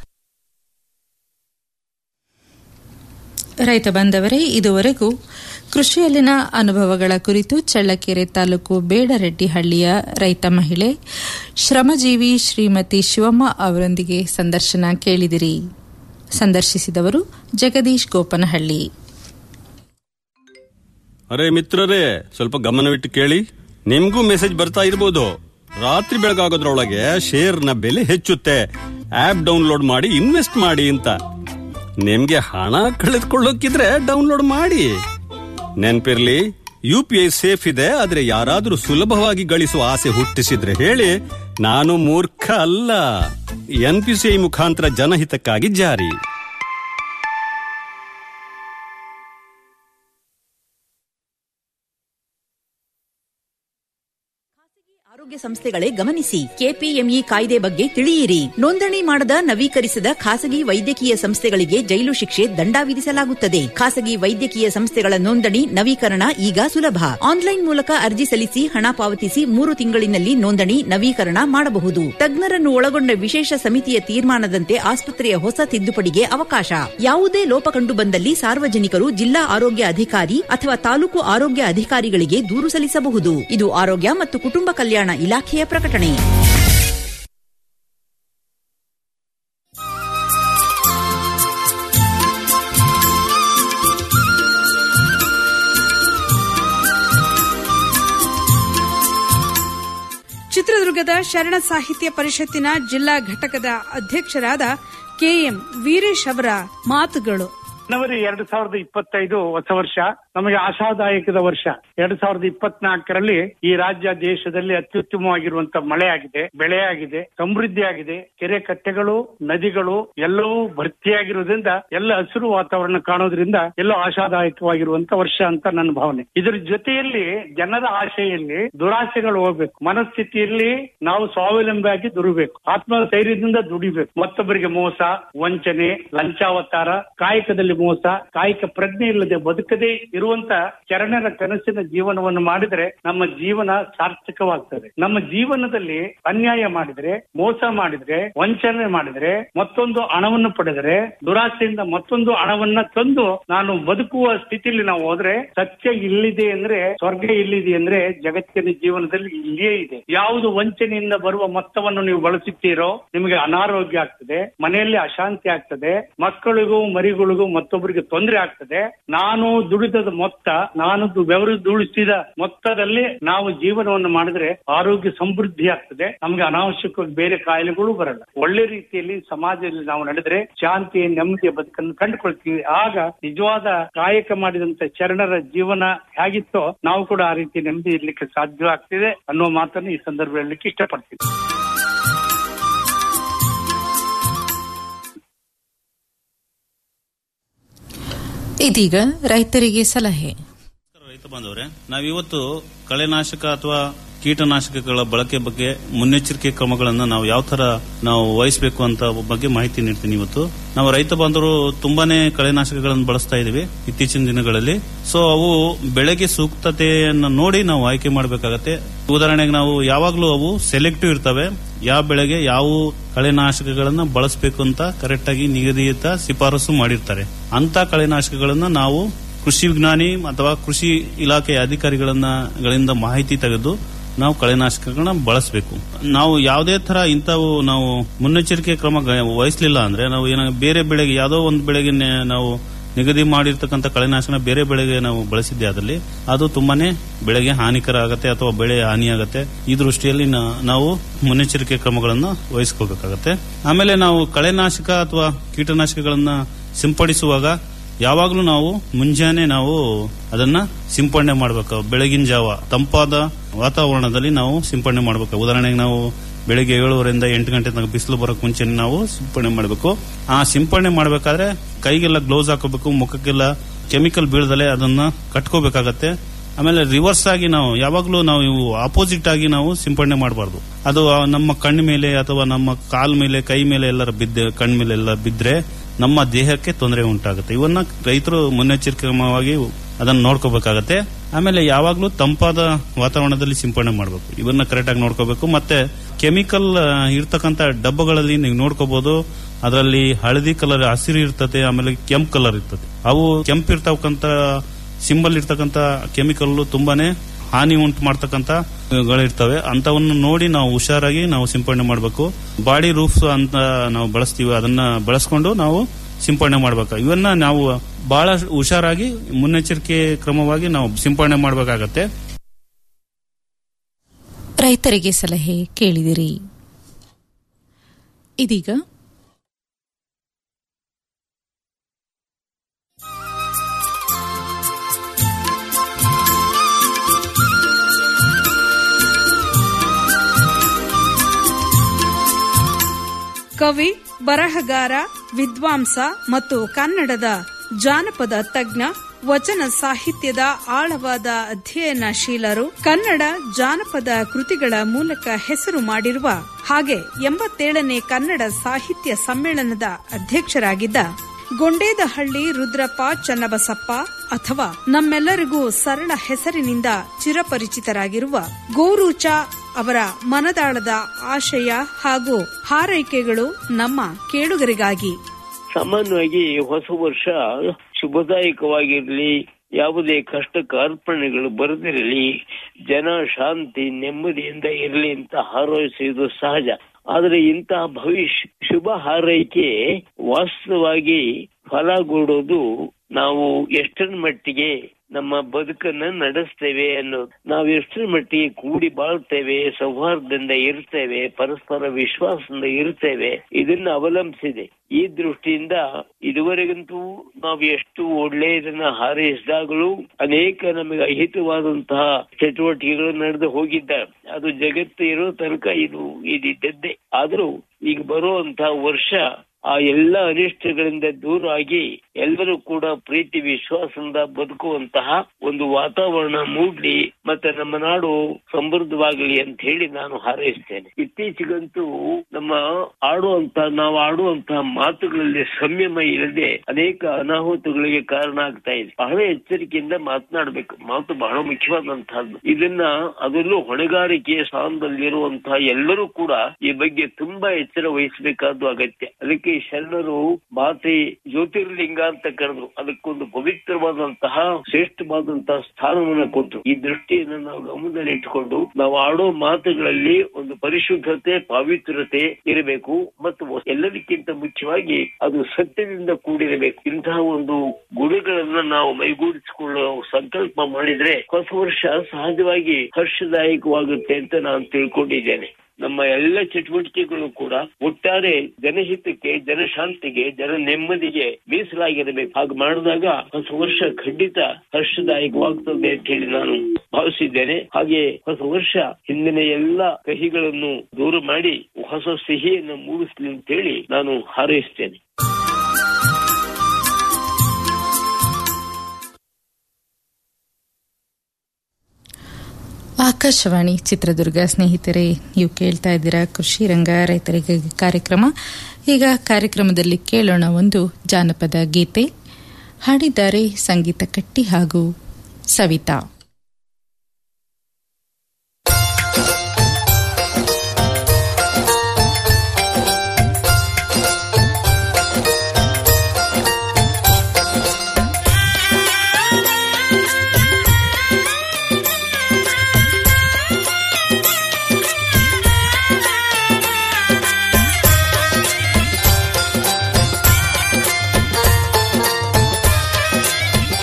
ರೈತ ಬಾಂಧವರೇ ಇದುವರೆಗೂ ಕೃಷಿಯಲ್ಲಿನ ಅನುಭವಗಳ ಕುರಿತು ಚಳ್ಳಕೆರೆ ತಾಲೂಕು ಬೇಡರೆಡ್ಡಿಹಳ್ಳಿಯ ರೈತ ಮಹಿಳೆ ಶ್ರಮಜೀವಿ ಶ್ರೀಮತಿ ಶಿವಮ್ಮ ಅವರೊಂದಿಗೆ ಸಂದರ್ಶನ ಕೇಳಿದಿರಿ ಸಂದರ್ಶಿಸಿದವರು ಜಗದೀಶ್ ಗೋಪನಹಳ್ಳಿ ಅರೆ ಮಿತ್ರರೇ ಸ್ವಲ್ಪ ಗಮನವಿಟ್ಟು ಕೇಳಿ ನಿಮ್ಗೂ ಮೆಸೇಜ್ ಬರ್ತಾ ಇರ್ಬೋದು ರಾತ್ರಿ ಬೆಳಗಾಗೋದ್ರೊಳಗೆ ಶೇರ್ನ ಬೆಲೆ ಹೆಚ್ಚುತ್ತೆ ಆಪ್ ಡೌನ್ಲೋಡ್ ಮಾಡಿ ಇನ್ವೆಸ್ಟ್ ಮಾಡಿ ಅಂತ ನಿಮ್ಗೆ ಹಣ ಕಳೆದುಕೊಳ್ಳೋಕಿದ್ರೆ ಡೌನ್ಲೋಡ್ ಮಾಡಿ ನೆನ್ಪಿರ್ಲಿ ಯು ಪಿ ಐ ಸೇಫ್ ಇದೆ ಆದ್ರೆ ಯಾರಾದ್ರೂ ಸುಲಭವಾಗಿ ಗಳಿಸುವ ಆಸೆ ಹುಟ್ಟಿಸಿದ್ರೆ ಹೇಳಿ ನಾನು ಮೂರ್ಖ ಅಲ್ಲ ಎನ್ ಪಿ ಸಿ ಐ ಮುಖಾಂತರ ಜನಹಿತಕ್ಕಾಗಿ ಜಾರಿ ಆರೋಗ್ಯ ಸಂಸ್ಥೆಗಳೇ ಗಮನಿಸಿ ಕೆಪಿಎಂಇ ಕಾಯ್ದೆ ಬಗ್ಗೆ ತಿಳಿಯಿರಿ ನೋಂದಣಿ ಮಾಡದ ನವೀಕರಿಸದ ಖಾಸಗಿ ವೈದ್ಯಕೀಯ ಸಂಸ್ಥೆಗಳಿಗೆ ಜೈಲು ಶಿಕ್ಷೆ ದಂಡ ವಿಧಿಸಲಾಗುತ್ತದೆ ಖಾಸಗಿ ವೈದ್ಯಕೀಯ ಸಂಸ್ಥೆಗಳ ನೋಂದಣಿ ನವೀಕರಣ ಈಗ ಸುಲಭ ಆನ್ಲೈನ್ ಮೂಲಕ ಅರ್ಜಿ ಸಲ್ಲಿಸಿ ಹಣ ಪಾವತಿಸಿ ಮೂರು ತಿಂಗಳಿನಲ್ಲಿ ನೋಂದಣಿ ನವೀಕರಣ ಮಾಡಬಹುದು ತಜ್ಞರನ್ನು ಒಳಗೊಂಡ ವಿಶೇಷ ಸಮಿತಿಯ ತೀರ್ಮಾನದಂತೆ ಆಸ್ಪತ್ರೆಯ ಹೊಸ ತಿದ್ದುಪಡಿಗೆ ಅವಕಾಶ ಯಾವುದೇ ಲೋಪ ಕಂಡು ಬಂದಲ್ಲಿ ಸಾರ್ವಜನಿಕರು ಜಿಲ್ಲಾ ಆರೋಗ್ಯ ಅಧಿಕಾರಿ ಅಥವಾ ತಾಲೂಕು ಆರೋಗ್ಯ ಅಧಿಕಾರಿಗಳಿಗೆ ದೂರು ಸಲ್ಲಿಸಬಹುದು ಇದು ಆರೋಗ್ಯ ಮತ್ತು ಕುಟುಂಬ ಕಲ್ಯಾಣ ಇಲಾಖೆಯ ಪ್ರಕಟಣೆ ಚಿತ್ರದುರ್ಗದ ಶರಣ ಸಾಹಿತ್ಯ ಪರಿಷತ್ತಿನ ಜಿಲ್ಲಾ ಘಟಕದ ಅಧ್ಯಕ್ಷರಾದ ಕೆಎಂ ವೀರೇಶ್ ಅವರ ಮಾತುಗಳು ಜನವರಿ ಎರಡ್ ಸಾವಿರದ ಇಪ್ಪತ್ತೈದು ಹೊಸ ವರ್ಷ ನಮಗೆ ಆಶಾದಾಯಕದ ವರ್ಷ ಎರಡ್ ಸಾವಿರದ ಇಪ್ಪತ್ನಾಲ್ಕರಲ್ಲಿ ಈ ರಾಜ್ಯ ದೇಶದಲ್ಲಿ ಅತ್ಯುತ್ತಮವಾಗಿರುವಂತ ಮಳೆ ಆಗಿದೆ ಬೆಳೆ ಆಗಿದೆ ಸಮೃದ್ಧಿ ಆಗಿದೆ ಕೆರೆ ಕಟ್ಟೆಗಳು ನದಿಗಳು ಎಲ್ಲವೂ ಭರ್ತಿಯಾಗಿರುವುದರಿಂದ ಎಲ್ಲ ಹಸಿರು ವಾತಾವರಣ ಕಾಣೋದ್ರಿಂದ ಎಲ್ಲೋ ಆಶಾದಾಯಕವಾಗಿರುವಂತ ವರ್ಷ ಅಂತ ನನ್ನ ಭಾವನೆ ಇದರ ಜೊತೆಯಲ್ಲಿ ಜನರ ಆಶೆಯಲ್ಲಿ ದುರಾಸೆಗಳು ಹೋಗ್ಬೇಕು ಮನಸ್ಥಿತಿಯಲ್ಲಿ ನಾವು ಸ್ವಾವಲಂಬಿಯಾಗಿ ದುಡಿಬೇಕು ಆತ್ಮಸ್ಥೈರ್ಯದಿಂದ ದುಡಿಬೇಕು ಮತ್ತೊಬ್ಬರಿಗೆ ಮೋಸ ವಂಚನೆ ಲಂಚಾವತಾರ ಕಾಯಕದಲ್ಲಿ ಮೋಸ ಕಾಯಕ ಪ್ರಜ್ಞೆ ಇಲ್ಲದೆ ಬದುಕದೇ ಇರುವಂತ ಚರಣರ ಕನಸಿನ ಜೀವನವನ್ನು ಮಾಡಿದ್ರೆ ನಮ್ಮ ಜೀವನ ಸಾರ್ಥಕವಾಗ್ತದೆ ನಮ್ಮ ಜೀವನದಲ್ಲಿ ಅನ್ಯಾಯ ಮಾಡಿದ್ರೆ ಮೋಸ ಮಾಡಿದ್ರೆ ವಂಚನೆ ಮಾಡಿದ್ರೆ ಮತ್ತೊಂದು ಹಣವನ್ನು ಪಡೆದರೆ ದುರಾಸೆಯಿಂದ ಮತ್ತೊಂದು ಹಣವನ್ನ ತಂದು ನಾನು ಬದುಕುವ ಸ್ಥಿತಿಯಲ್ಲಿ ನಾವು ಹೋದ್ರೆ ಸತ್ಯ ಇಲ್ಲಿದೆ ಅಂದ್ರೆ ಸ್ವರ್ಗ ಇಲ್ಲಿದೆ ಅಂದ್ರೆ ಜಗತ್ತಿನ ಜೀವನದಲ್ಲಿ ಇಲ್ಲಿಯೇ ಇದೆ ಯಾವುದು ವಂಚನೆಯಿಂದ ಬರುವ ಮೊತ್ತವನ್ನು ನೀವು ಬಳಸುತ್ತೀರೋ ನಿಮಗೆ ಅನಾರೋಗ್ಯ ಆಗ್ತದೆ ಮನೆಯಲ್ಲಿ ಅಶಾಂತಿ ಆಗ್ತದೆ ಮಕ್ಕಳಿಗೂ ಮರಿಗಳಿಗೂ ಮತ್ತೊಬ್ಬರಿಗೆ ತೊಂದರೆ ಆಗ್ತದೆ ನಾನು ದುಡಿದ ಮೊತ್ತ ನಾನು ದು- ಬೆವರು ದುಡಿಸಿದ ಮೊತ್ತದಲ್ಲಿ ನಾವು ಜೀವನವನ್ನು ಮಾಡಿದ್ರೆ ಆರೋಗ್ಯ ಸಮೃದ್ಧಿ ಆಗ್ತದೆ ನಮಗೆ ಅನಾವಶ್ಯಕವಾಗಿ ಬೇರೆ ಕಾಯಿಲೆಗಳು ಬರಲ್ಲ ಒಳ್ಳೆ ರೀತಿಯಲ್ಲಿ ಸಮಾಜದಲ್ಲಿ ನಾವು ನಡೆದ್ರೆ ಶಾಂತಿ ನೆಮ್ಮದಿಯ ಬದುಕನ್ನು ಕಂಡುಕೊಳ್ತೀವಿ ಆಗ ನಿಜವಾದ ಕಾಯಕ ಮಾಡಿದಂತ ಶರಣರ ಜೀವನ ಹೇಗಿತ್ತೋ ನಾವು ಕೂಡ ಆ ರೀತಿ ನೆಮ್ಮದಿ ಇರ್ಲಿಕ್ಕೆ ಸಾಧ್ಯವಾಗ್ತಿದೆ ಅನ್ನೋ ಮಾತನ್ನು ಈ ಸಂದರ್ಭದಲ್ಲಿ ಹೇಳಲಿಕ್ಕೆ ಇಷ್ಟಪಡ್ತೀನಿ ಇದೀಗ ರೈತರಿಗೆ ಸಲಹೆ ರೈತ ಬಾಂಧವರೇ ನಾವಿವತ್ತು ಕಳೆನಾಶಕ ಅಥವಾ ಕೀಟನಾಶಕಗಳ ಬಳಕೆ ಬಗ್ಗೆ ಮುನ್ನೆಚ್ಚರಿಕೆ ಕ್ರಮಗಳನ್ನು ನಾವು ಯಾವ ತರ ನಾವು ವಹಿಸಬೇಕು ಅಂತ ಬಗ್ಗೆ ಮಾಹಿತಿ ನೀಡ್ತೀನಿ ಇವತ್ತು ನಾವು ರೈತ ಬಾಂಧವರು ತುಂಬಾನೇ ಕಳೆನಾಶಕಗಳನ್ನು ಬಳಸ್ತಾ ಇದೀವಿ ಇತ್ತೀಚಿನ ದಿನಗಳಲ್ಲಿ ಸೊ ಅವು ಬೆಳೆಗೆ ಸೂಕ್ತತೆಯನ್ನು ನೋಡಿ ನಾವು ಆಯ್ಕೆ ಮಾಡಬೇಕಾಗತ್ತೆ ಉದಾಹರಣೆಗೆ ನಾವು ಯಾವಾಗಲೂ ಅವು ಸೆಲೆಕ್ಟಿವ್ ಇರ್ತವೆ ಯಾವ ಬೆಳೆಗೆ ಯಾವ ಕಳೆನಾಶಕಗಳನ್ನ ಬಳಸಬೇಕು ಅಂತ ಕರೆಕ್ಟ್ ಆಗಿ ನಿಗದಿತ ಶಿಫಾರಸು ಮಾಡಿರ್ತಾರೆ ಅಂತ ಕಳೆನಾಶಕಗಳನ್ನ ನಾವು ಕೃಷಿ ವಿಜ್ಞಾನಿ ಅಥವಾ ಕೃಷಿ ಇಲಾಖೆಯ ಅಧಿಕಾರಿಗಳನ್ನ ಗಳಿಂದ ಮಾಹಿತಿ ತೆಗೆದು ನಾವು ಕಳೆನಾಶಕಗಳನ್ನ ಬಳಸಬೇಕು ನಾವು ಯಾವುದೇ ತರ ಇಂಥವು ನಾವು ಮುನ್ನೆಚ್ಚರಿಕೆ ಕ್ರಮ ಗ- ವಹಿಸ್ಲಿಲ್ಲ ಅಂದ್ರೆ ನಾವು ಏನ ಬೇರೆ ಬೆಳೆಗೆ ಯಾವುದೋ ಒಂದು ಬೆಳೆಗೆ ನೆ- ನಾವು ನಿಗದಿ ಮಾಡಿರ್ತಕ್ಕಂಥ ಕಳೆನಾಶಕನ ಬೇರೆ ಬೆಳೆಗೆ ನಾವು ಬಳಸಿದ್ದೆ ಅದರಲ್ಲಿ ಅದು ತುಂಬಾನೇ ಬೆಳೆಗೆ ಹಾನಿಕರ ಆಗತ್ತೆ ಅಥವಾ ಬೆಳೆ ಹಾನಿಯಾಗತ್ತೆ ಈ ದೃಷ್ಟಿಯಲ್ಲಿ ನಾ- ನಾವು ಮುನ್ನೆಚ್ಚರಿಕೆ ಕ್ರಮಗಳನ್ನು ವಹಿಸ್ಕೋಬೇಕಾಗತ್ತೆ ಆಮೇಲೆ ನಾವು ಕಳೆನಾಶಕ ಅಥವಾ ಕೀಟನಾಶಕಗಳನ್ನ ಸಿಂಪಡಿಸುವಾಗ ಯಾವಾಗಲೂ ನಾವು ಮುಂಜಾನೆ ನಾವು ಅದನ್ನ ಸಿಂಪಡಣೆ ಮಾಡಬೇಕು ಬೆಳಗಿನ ಜಾವ ತಂಪಾದ ವಾತಾವರಣದಲ್ಲಿ ನಾವು ಸಿಂಪಡಣೆ ಮಾಡಬೇಕು ಉದಾಹರಣೆಗೆ ನಾವು ಬೆಳಿಗ್ಗೆ ಏಳುವರೆಯಿಂದ ಎಂಟು ಗಂಟೆ ತನಕ ಬಿಸಿಲು ಬರೋಕ್ ಮುಂಚೆ ನಾವು ಸಿಂಪಡಣೆ ಮಾಡಬೇಕು ಆ ಸಿಂಪಡಣೆ ಮಾಡಬೇಕಾದ್ರೆ ಕೈಗೆಲ್ಲ ಗ್ಲೌಸ್ ಹಾಕೋಬೇಕು ಮುಖಕ್ಕೆಲ್ಲ ಕೆಮಿಕಲ್ ಬೀಳದಲೆ ಅದನ್ನ ಕಟ್ಕೋಬೇಕಾಗತ್ತೆ ಆಮೇಲೆ ರಿವರ್ಸ್ ಆಗಿ ನಾವು ಯಾವಾಗಲೂ ನಾವು ಇವು ಆಪೋಸಿಟ್ ಆಗಿ ನಾವು ಸಿಂಪಡಣೆ ಮಾಡಬಾರ್ದು ಅದು ಆ ನಮ್ಮ ಕಣ್ಣ ಮೇಲೆ ಅಥವಾ ನಮ್ಮ ಕಾಲ್ ಮೇಲೆ ಕೈ ಮೇಲೆ ಎಲ್ಲರ ಬಿದ್ದ ಕಣ್ಣ ಮೇಲೆ ಎಲ್ಲ ಬಿದ್ರೆ ನಮ್ಮ ದೇಹಕ್ಕೆ ತೊಂದರೆ ಉಂಟಾಗುತ್ತೆ ಇವನ್ನ ರೈತರು ಮುನ್ನೆಚ್ಚರಿಕೆ ಕ್ರಮವಾಗಿ ಅದನ್ನ ನೋಡ್ಕೋಬೇಕಾಗತ್ತೆ ಆಮೇಲೆ ಯಾವಾಗಲೂ ತಂಪಾದ ವಾತಾವರಣದಲ್ಲಿ ಸಿಂಪಡಣೆ ಮಾಡಬೇಕು ಇವನ್ನ ಕರೆಕ್ಟ್ ಆಗಿ ನೋಡ್ಕೋಬೇಕು ಮತ್ತೆ ಕೆಮಿಕಲ್ ಇರ್ತಕ್ಕಂಥ ಡಬ್ಬಗಳಲ್ಲಿ ನೀವು ನೋಡ್ಕೋಬಹುದು ಅದರಲ್ಲಿ ಹಳದಿ ಕಲರ್ ಹಸಿರು ಇರ್ತದೆ ಆಮೇಲೆ ಕೆಂಪು ಕಲರ್ ಇರ್ತದೆ ಅವು ಕೆಂಪು ಇರ್ತಕ್ಕಂಥ ಸಿಂಬಲ್ ಇರ್ತಕ್ಕಂಥ ಕೆಮಿಕಲ್ ತುಂಬಾನೇ ಹಾನಿ ಉಂಟು ಮಾಡ್ತಕ್ಕಂಥ ಗಳಿರ್ತವೆ ಅಂತವನ್ನು ನೋಡಿ ನಾವು ಹುಷಾರಾಗಿ ನಾವು ಸಿಂಪಡಣೆ ಮಾಡಬೇಕು ಬಾಡಿ ರೂಫ್ಸ್ ಅಂತ ನಾವು ಬಳಸ್ತೀವಿ ಅದನ್ನ ಬಳಸ್ಕೊಂಡು ನಾವು ಸಿಂಪಡಣೆ ಮಾಡಬೇಕು ಇವನ್ನ ನಾವು ಬಹಳ ಹುಷಾರಾಗಿ ಮುನ್ನೆಚ್ಚರಿಕೆ ಕ್ರಮವಾಗಿ ನಾವು ಸಿಂಪಡಣೆ ಮಾಡಬೇಕಾಗತ್ತೆ ರೈತರಿಗೆ ಸಲಹೆ ಕೇಳಿದಿರಿ ಇದೀಗ ಕವಿ ಬರಹಗಾರ ವಿದ್ವಾಂಸ ಮತ್ತು ಕನ್ನಡದ ಜಾನಪದ ತಜ್ಞ ವಚನ ಸಾಹಿತ್ಯದ ಆಳವಾದ ಅಧ್ಯಯನಶೀಲರು ಕನ್ನಡ ಜಾನಪದ ಕೃತಿಗಳ ಮೂಲಕ ಹೆಸರು ಮಾಡಿರುವ ಹಾಗೆ ಎಂಬತ್ತೇಳನೇ ಕನ್ನಡ ಸಾಹಿತ್ಯ ಸಮ್ಮೇಳನದ ಅಧ್ಯಕ್ಷರಾಗಿದ್ದ ಗೊಂಡೇದಹಳ್ಳಿ ರುದ್ರಪ್ಪ ಚನ್ನಬಸಪ್ಪ ಅಥವಾ ನಮ್ಮೆಲ್ಲರಿಗೂ ಸರಳ ಹೆಸರಿನಿಂದ ಚಿರಪರಿಚಿತರಾಗಿರುವ ಗೋರೂಚ ಅವರ ಮನದಾಳದ ಆಶಯ ಹಾಗೂ ಹಾರೈಕೆಗಳು ನಮ್ಮ ಕೇಳುಗರಿಗಾಗಿ ಸಾಮಾನ್ಯವಾಗಿ ಹೊಸ ವರ್ಷ ಶುಭದಾಯಕವಾಗಿರಲಿ ಯಾವುದೇ ಕಷ್ಟ ಕಾರ್ಪಣ್ಯಗಳು ಬರದಿರಲಿ ಜನ ಶಾಂತಿ ನೆಮ್ಮದಿಯಿಂದ ಇರಲಿ ಅಂತ ಹಾರೈಸುವುದು ಸಹಜ ಆದರೆ ಇಂತಹ ಭವಿಷ್ಯ ಶುಭ ಹಾರೈಕೆ ವಾಸ್ತವವಾಗಿ ಫಲಗೊಡೋದು ನಾವು ಎಷ್ಟರ ಮಟ್ಟಿಗೆ ನಮ್ಮ ಬದುಕನ್ನ ನಡೆಸ್ತೇವೆ ಅನ್ನೋದು ನಾವು ಎಷ್ಟರ ಮಟ್ಟಿಗೆ ಕೂಡಿ ಬಾಳ್ತೇವೆ ಸೌಹಾರ್ದದಿಂದ ಇರ್ತೇವೆ ಪರಸ್ಪರ ವಿಶ್ವಾಸದಿಂದ ಇರ್ತೇವೆ ಇದನ್ನ ಅವಲಂಬಿಸಿದೆ ಈ ದೃಷ್ಟಿಯಿಂದ ಇದುವರೆಗಂತೂ ನಾವು ಎಷ್ಟು ಒಳ್ಳೆಯದನ್ನ ಹಾರೈಸಿದಾಗಲೂ ಅನೇಕ ನಮಗೆ ಅಹಿತವಾದಂತಹ ಚಟುವಟಿಕೆಗಳು ನಡೆದು ಹೋಗಿದ್ದಾವೆ ಅದು ಜಗತ್ತು ಇರೋ ತನಕ ಇದು ಇದಿದ್ದದ್ದೇ ಆದರೂ ಈಗ ಬರುವಂತಹ ವರ್ಷ ಆ ಎಲ್ಲ ಅನಿಷ್ಟಗಳಿಂದ ದೂರ ಆಗಿ ಎಲ್ಲರೂ ಕೂಡ ಪ್ರೀತಿ ವಿಶ್ವಾಸದಿಂದ ಬದುಕುವಂತಹ ಒಂದು ವಾತಾವರಣ ಮೂಡ್ಲಿ ಮತ್ತೆ ನಮ್ಮ ನಾಡು ಸಮೃದ್ಧವಾಗಲಿ ಅಂತ ಹೇಳಿ ನಾನು ಹಾರೈಸ್ತೇನೆ ಇತ್ತೀಚೆಗಂತೂ ನಮ್ಮ ಆಡುವಂತ ನಾವು ಆಡುವಂತಹ ಮಾತುಗಳಲ್ಲಿ ಸಂಯಮ ಇಲ್ಲದೆ ಅನೇಕ ಅನಾಹುತಗಳಿಗೆ ಕಾರಣ ಆಗ್ತಾ ಇದೆ ಬಹಳ ಎಚ್ಚರಿಕೆಯಿಂದ ಮಾತನಾಡಬೇಕು ಮಾತು ಬಹಳ ಮುಖ್ಯವಾದಂತಹದ್ದು ಇದನ್ನ ಅದರಲ್ಲೂ ಹೊಣೆಗಾರಿಕೆಯ ಸ್ಥಾನದಲ್ಲಿರುವಂತಹ ಎಲ್ಲರೂ ಕೂಡ ಈ ಬಗ್ಗೆ ತುಂಬಾ ಎಚ್ಚರ ವಹಿಸಬೇಕಾದ್ದು ಅಗತ್ಯ ಅದಕ್ಕೆ ಶರಣರು ಮಾತೆ ಜ್ಯೋತಿರ್ಲಿಂಗ ಅಂತ ಕರೆದ್ರು ಅದಕ್ಕೊಂದು ಪವಿತ್ರವಾದಂತಹ ಶ್ರೇಷ್ಠವಾದಂತಹ ಸ್ಥಾನವನ್ನ ಕೊಟ್ಟರು ಈ ದೃಷ್ಟಿಯನ್ನು ನಾವು ಗಮನದಲ್ಲಿ ಇಟ್ಟುಕೊಂಡು ನಾವು ಆಡೋ ಮಾತುಗಳಲ್ಲಿ ಒಂದು ಪರಿಶುದ್ಧತೆ ಪಾವಿತ್ರತೆ ಇರಬೇಕು ಮತ್ತು ಎಲ್ಲದಕ್ಕಿಂತ ಮುಖ್ಯವಾಗಿ ಅದು ಸತ್ಯದಿಂದ ಕೂಡಿರಬೇಕು ಇಂತಹ ಒಂದು ಗುಣಗಳನ್ನ ನಾವು ಮೈಗೂಡಿಸಿಕೊಳ್ಳೋ ಸಂಕಲ್ಪ ಮಾಡಿದ್ರೆ ಹೊಸ ವರ್ಷ ಸಹಜವಾಗಿ ಹರ್ಷದಾಯಕವಾಗುತ್ತೆ ಅಂತ ನಾನು ತಿಳ್ಕೊಂಡಿದ್ದೇನೆ ನಮ್ಮ ಎಲ್ಲ ಚಟುವಟಿಕೆಗಳು ಕೂಡ ಒಟ್ಟಾರೆ ಜನಹಿತಕ್ಕೆ ಜನಶಾಂತಿಗೆ ಜನ ನೆಮ್ಮದಿಗೆ ಮೀಸಲಾಗಿರಬೇಕು ಹಾಗೆ ಮಾಡಿದಾಗ ಹೊಸ ವರ್ಷ ಖಂಡಿತ ಹರ್ಷದಾಯಕವಾಗ್ತದೆ ಅಂತ ಹೇಳಿ ನಾನು ಭಾವಿಸಿದ್ದೇನೆ ಹಾಗೆ ಹೊಸ ವರ್ಷ ಹಿಂದಿನ ಎಲ್ಲ ಕಹಿಗಳನ್ನು ದೂರ ಮಾಡಿ ಹೊಸ ಸಿಹಿಯನ್ನು ಮೂಡಿಸ್ಲಿ ಅಂತ ಹೇಳಿ ನಾನು ಹಾರೈಸ್ತೇನೆ ಆಕಾಶವಾಣಿ ಚಿತ್ರದುರ್ಗ ಸ್ನೇಹಿತರೆ ನೀವು ಕೇಳ್ತಾ ಇದ್ದೀರಾ ಕೃಷಿ ರಂಗ ರೈತರಿಗೆ ಕಾರ್ಯಕ್ರಮ ಈಗ ಕಾರ್ಯಕ್ರಮದಲ್ಲಿ ಕೇಳೋಣ ಒಂದು ಜಾನಪದ ಗೀತೆ ಹಾಡಿದ್ದಾರೆ ಸಂಗೀತ ಕಟ್ಟಿ ಹಾಗೂ ಸವಿತಾ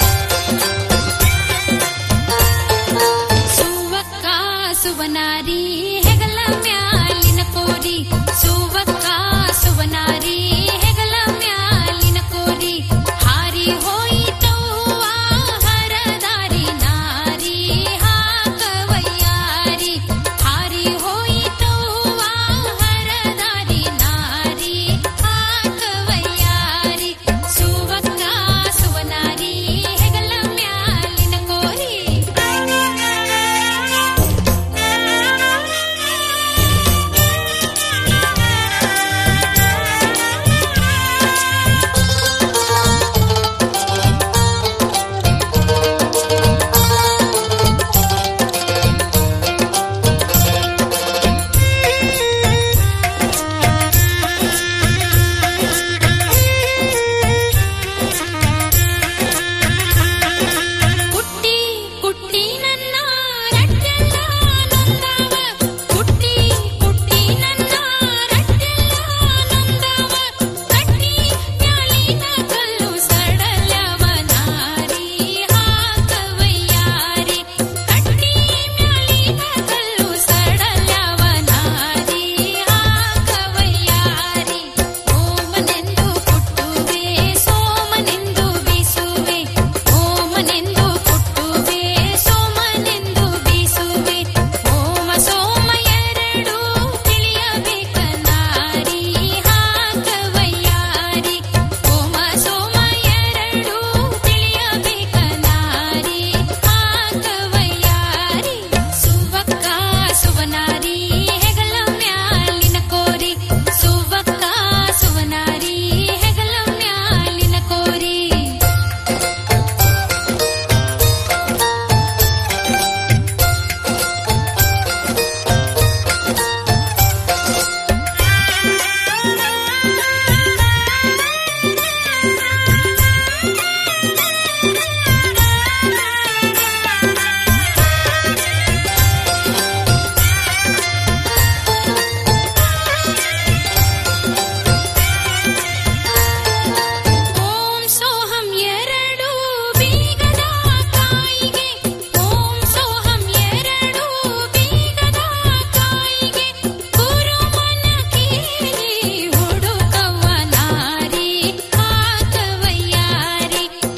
ಸುವಕ್ಕ ಸುವನಾರಿ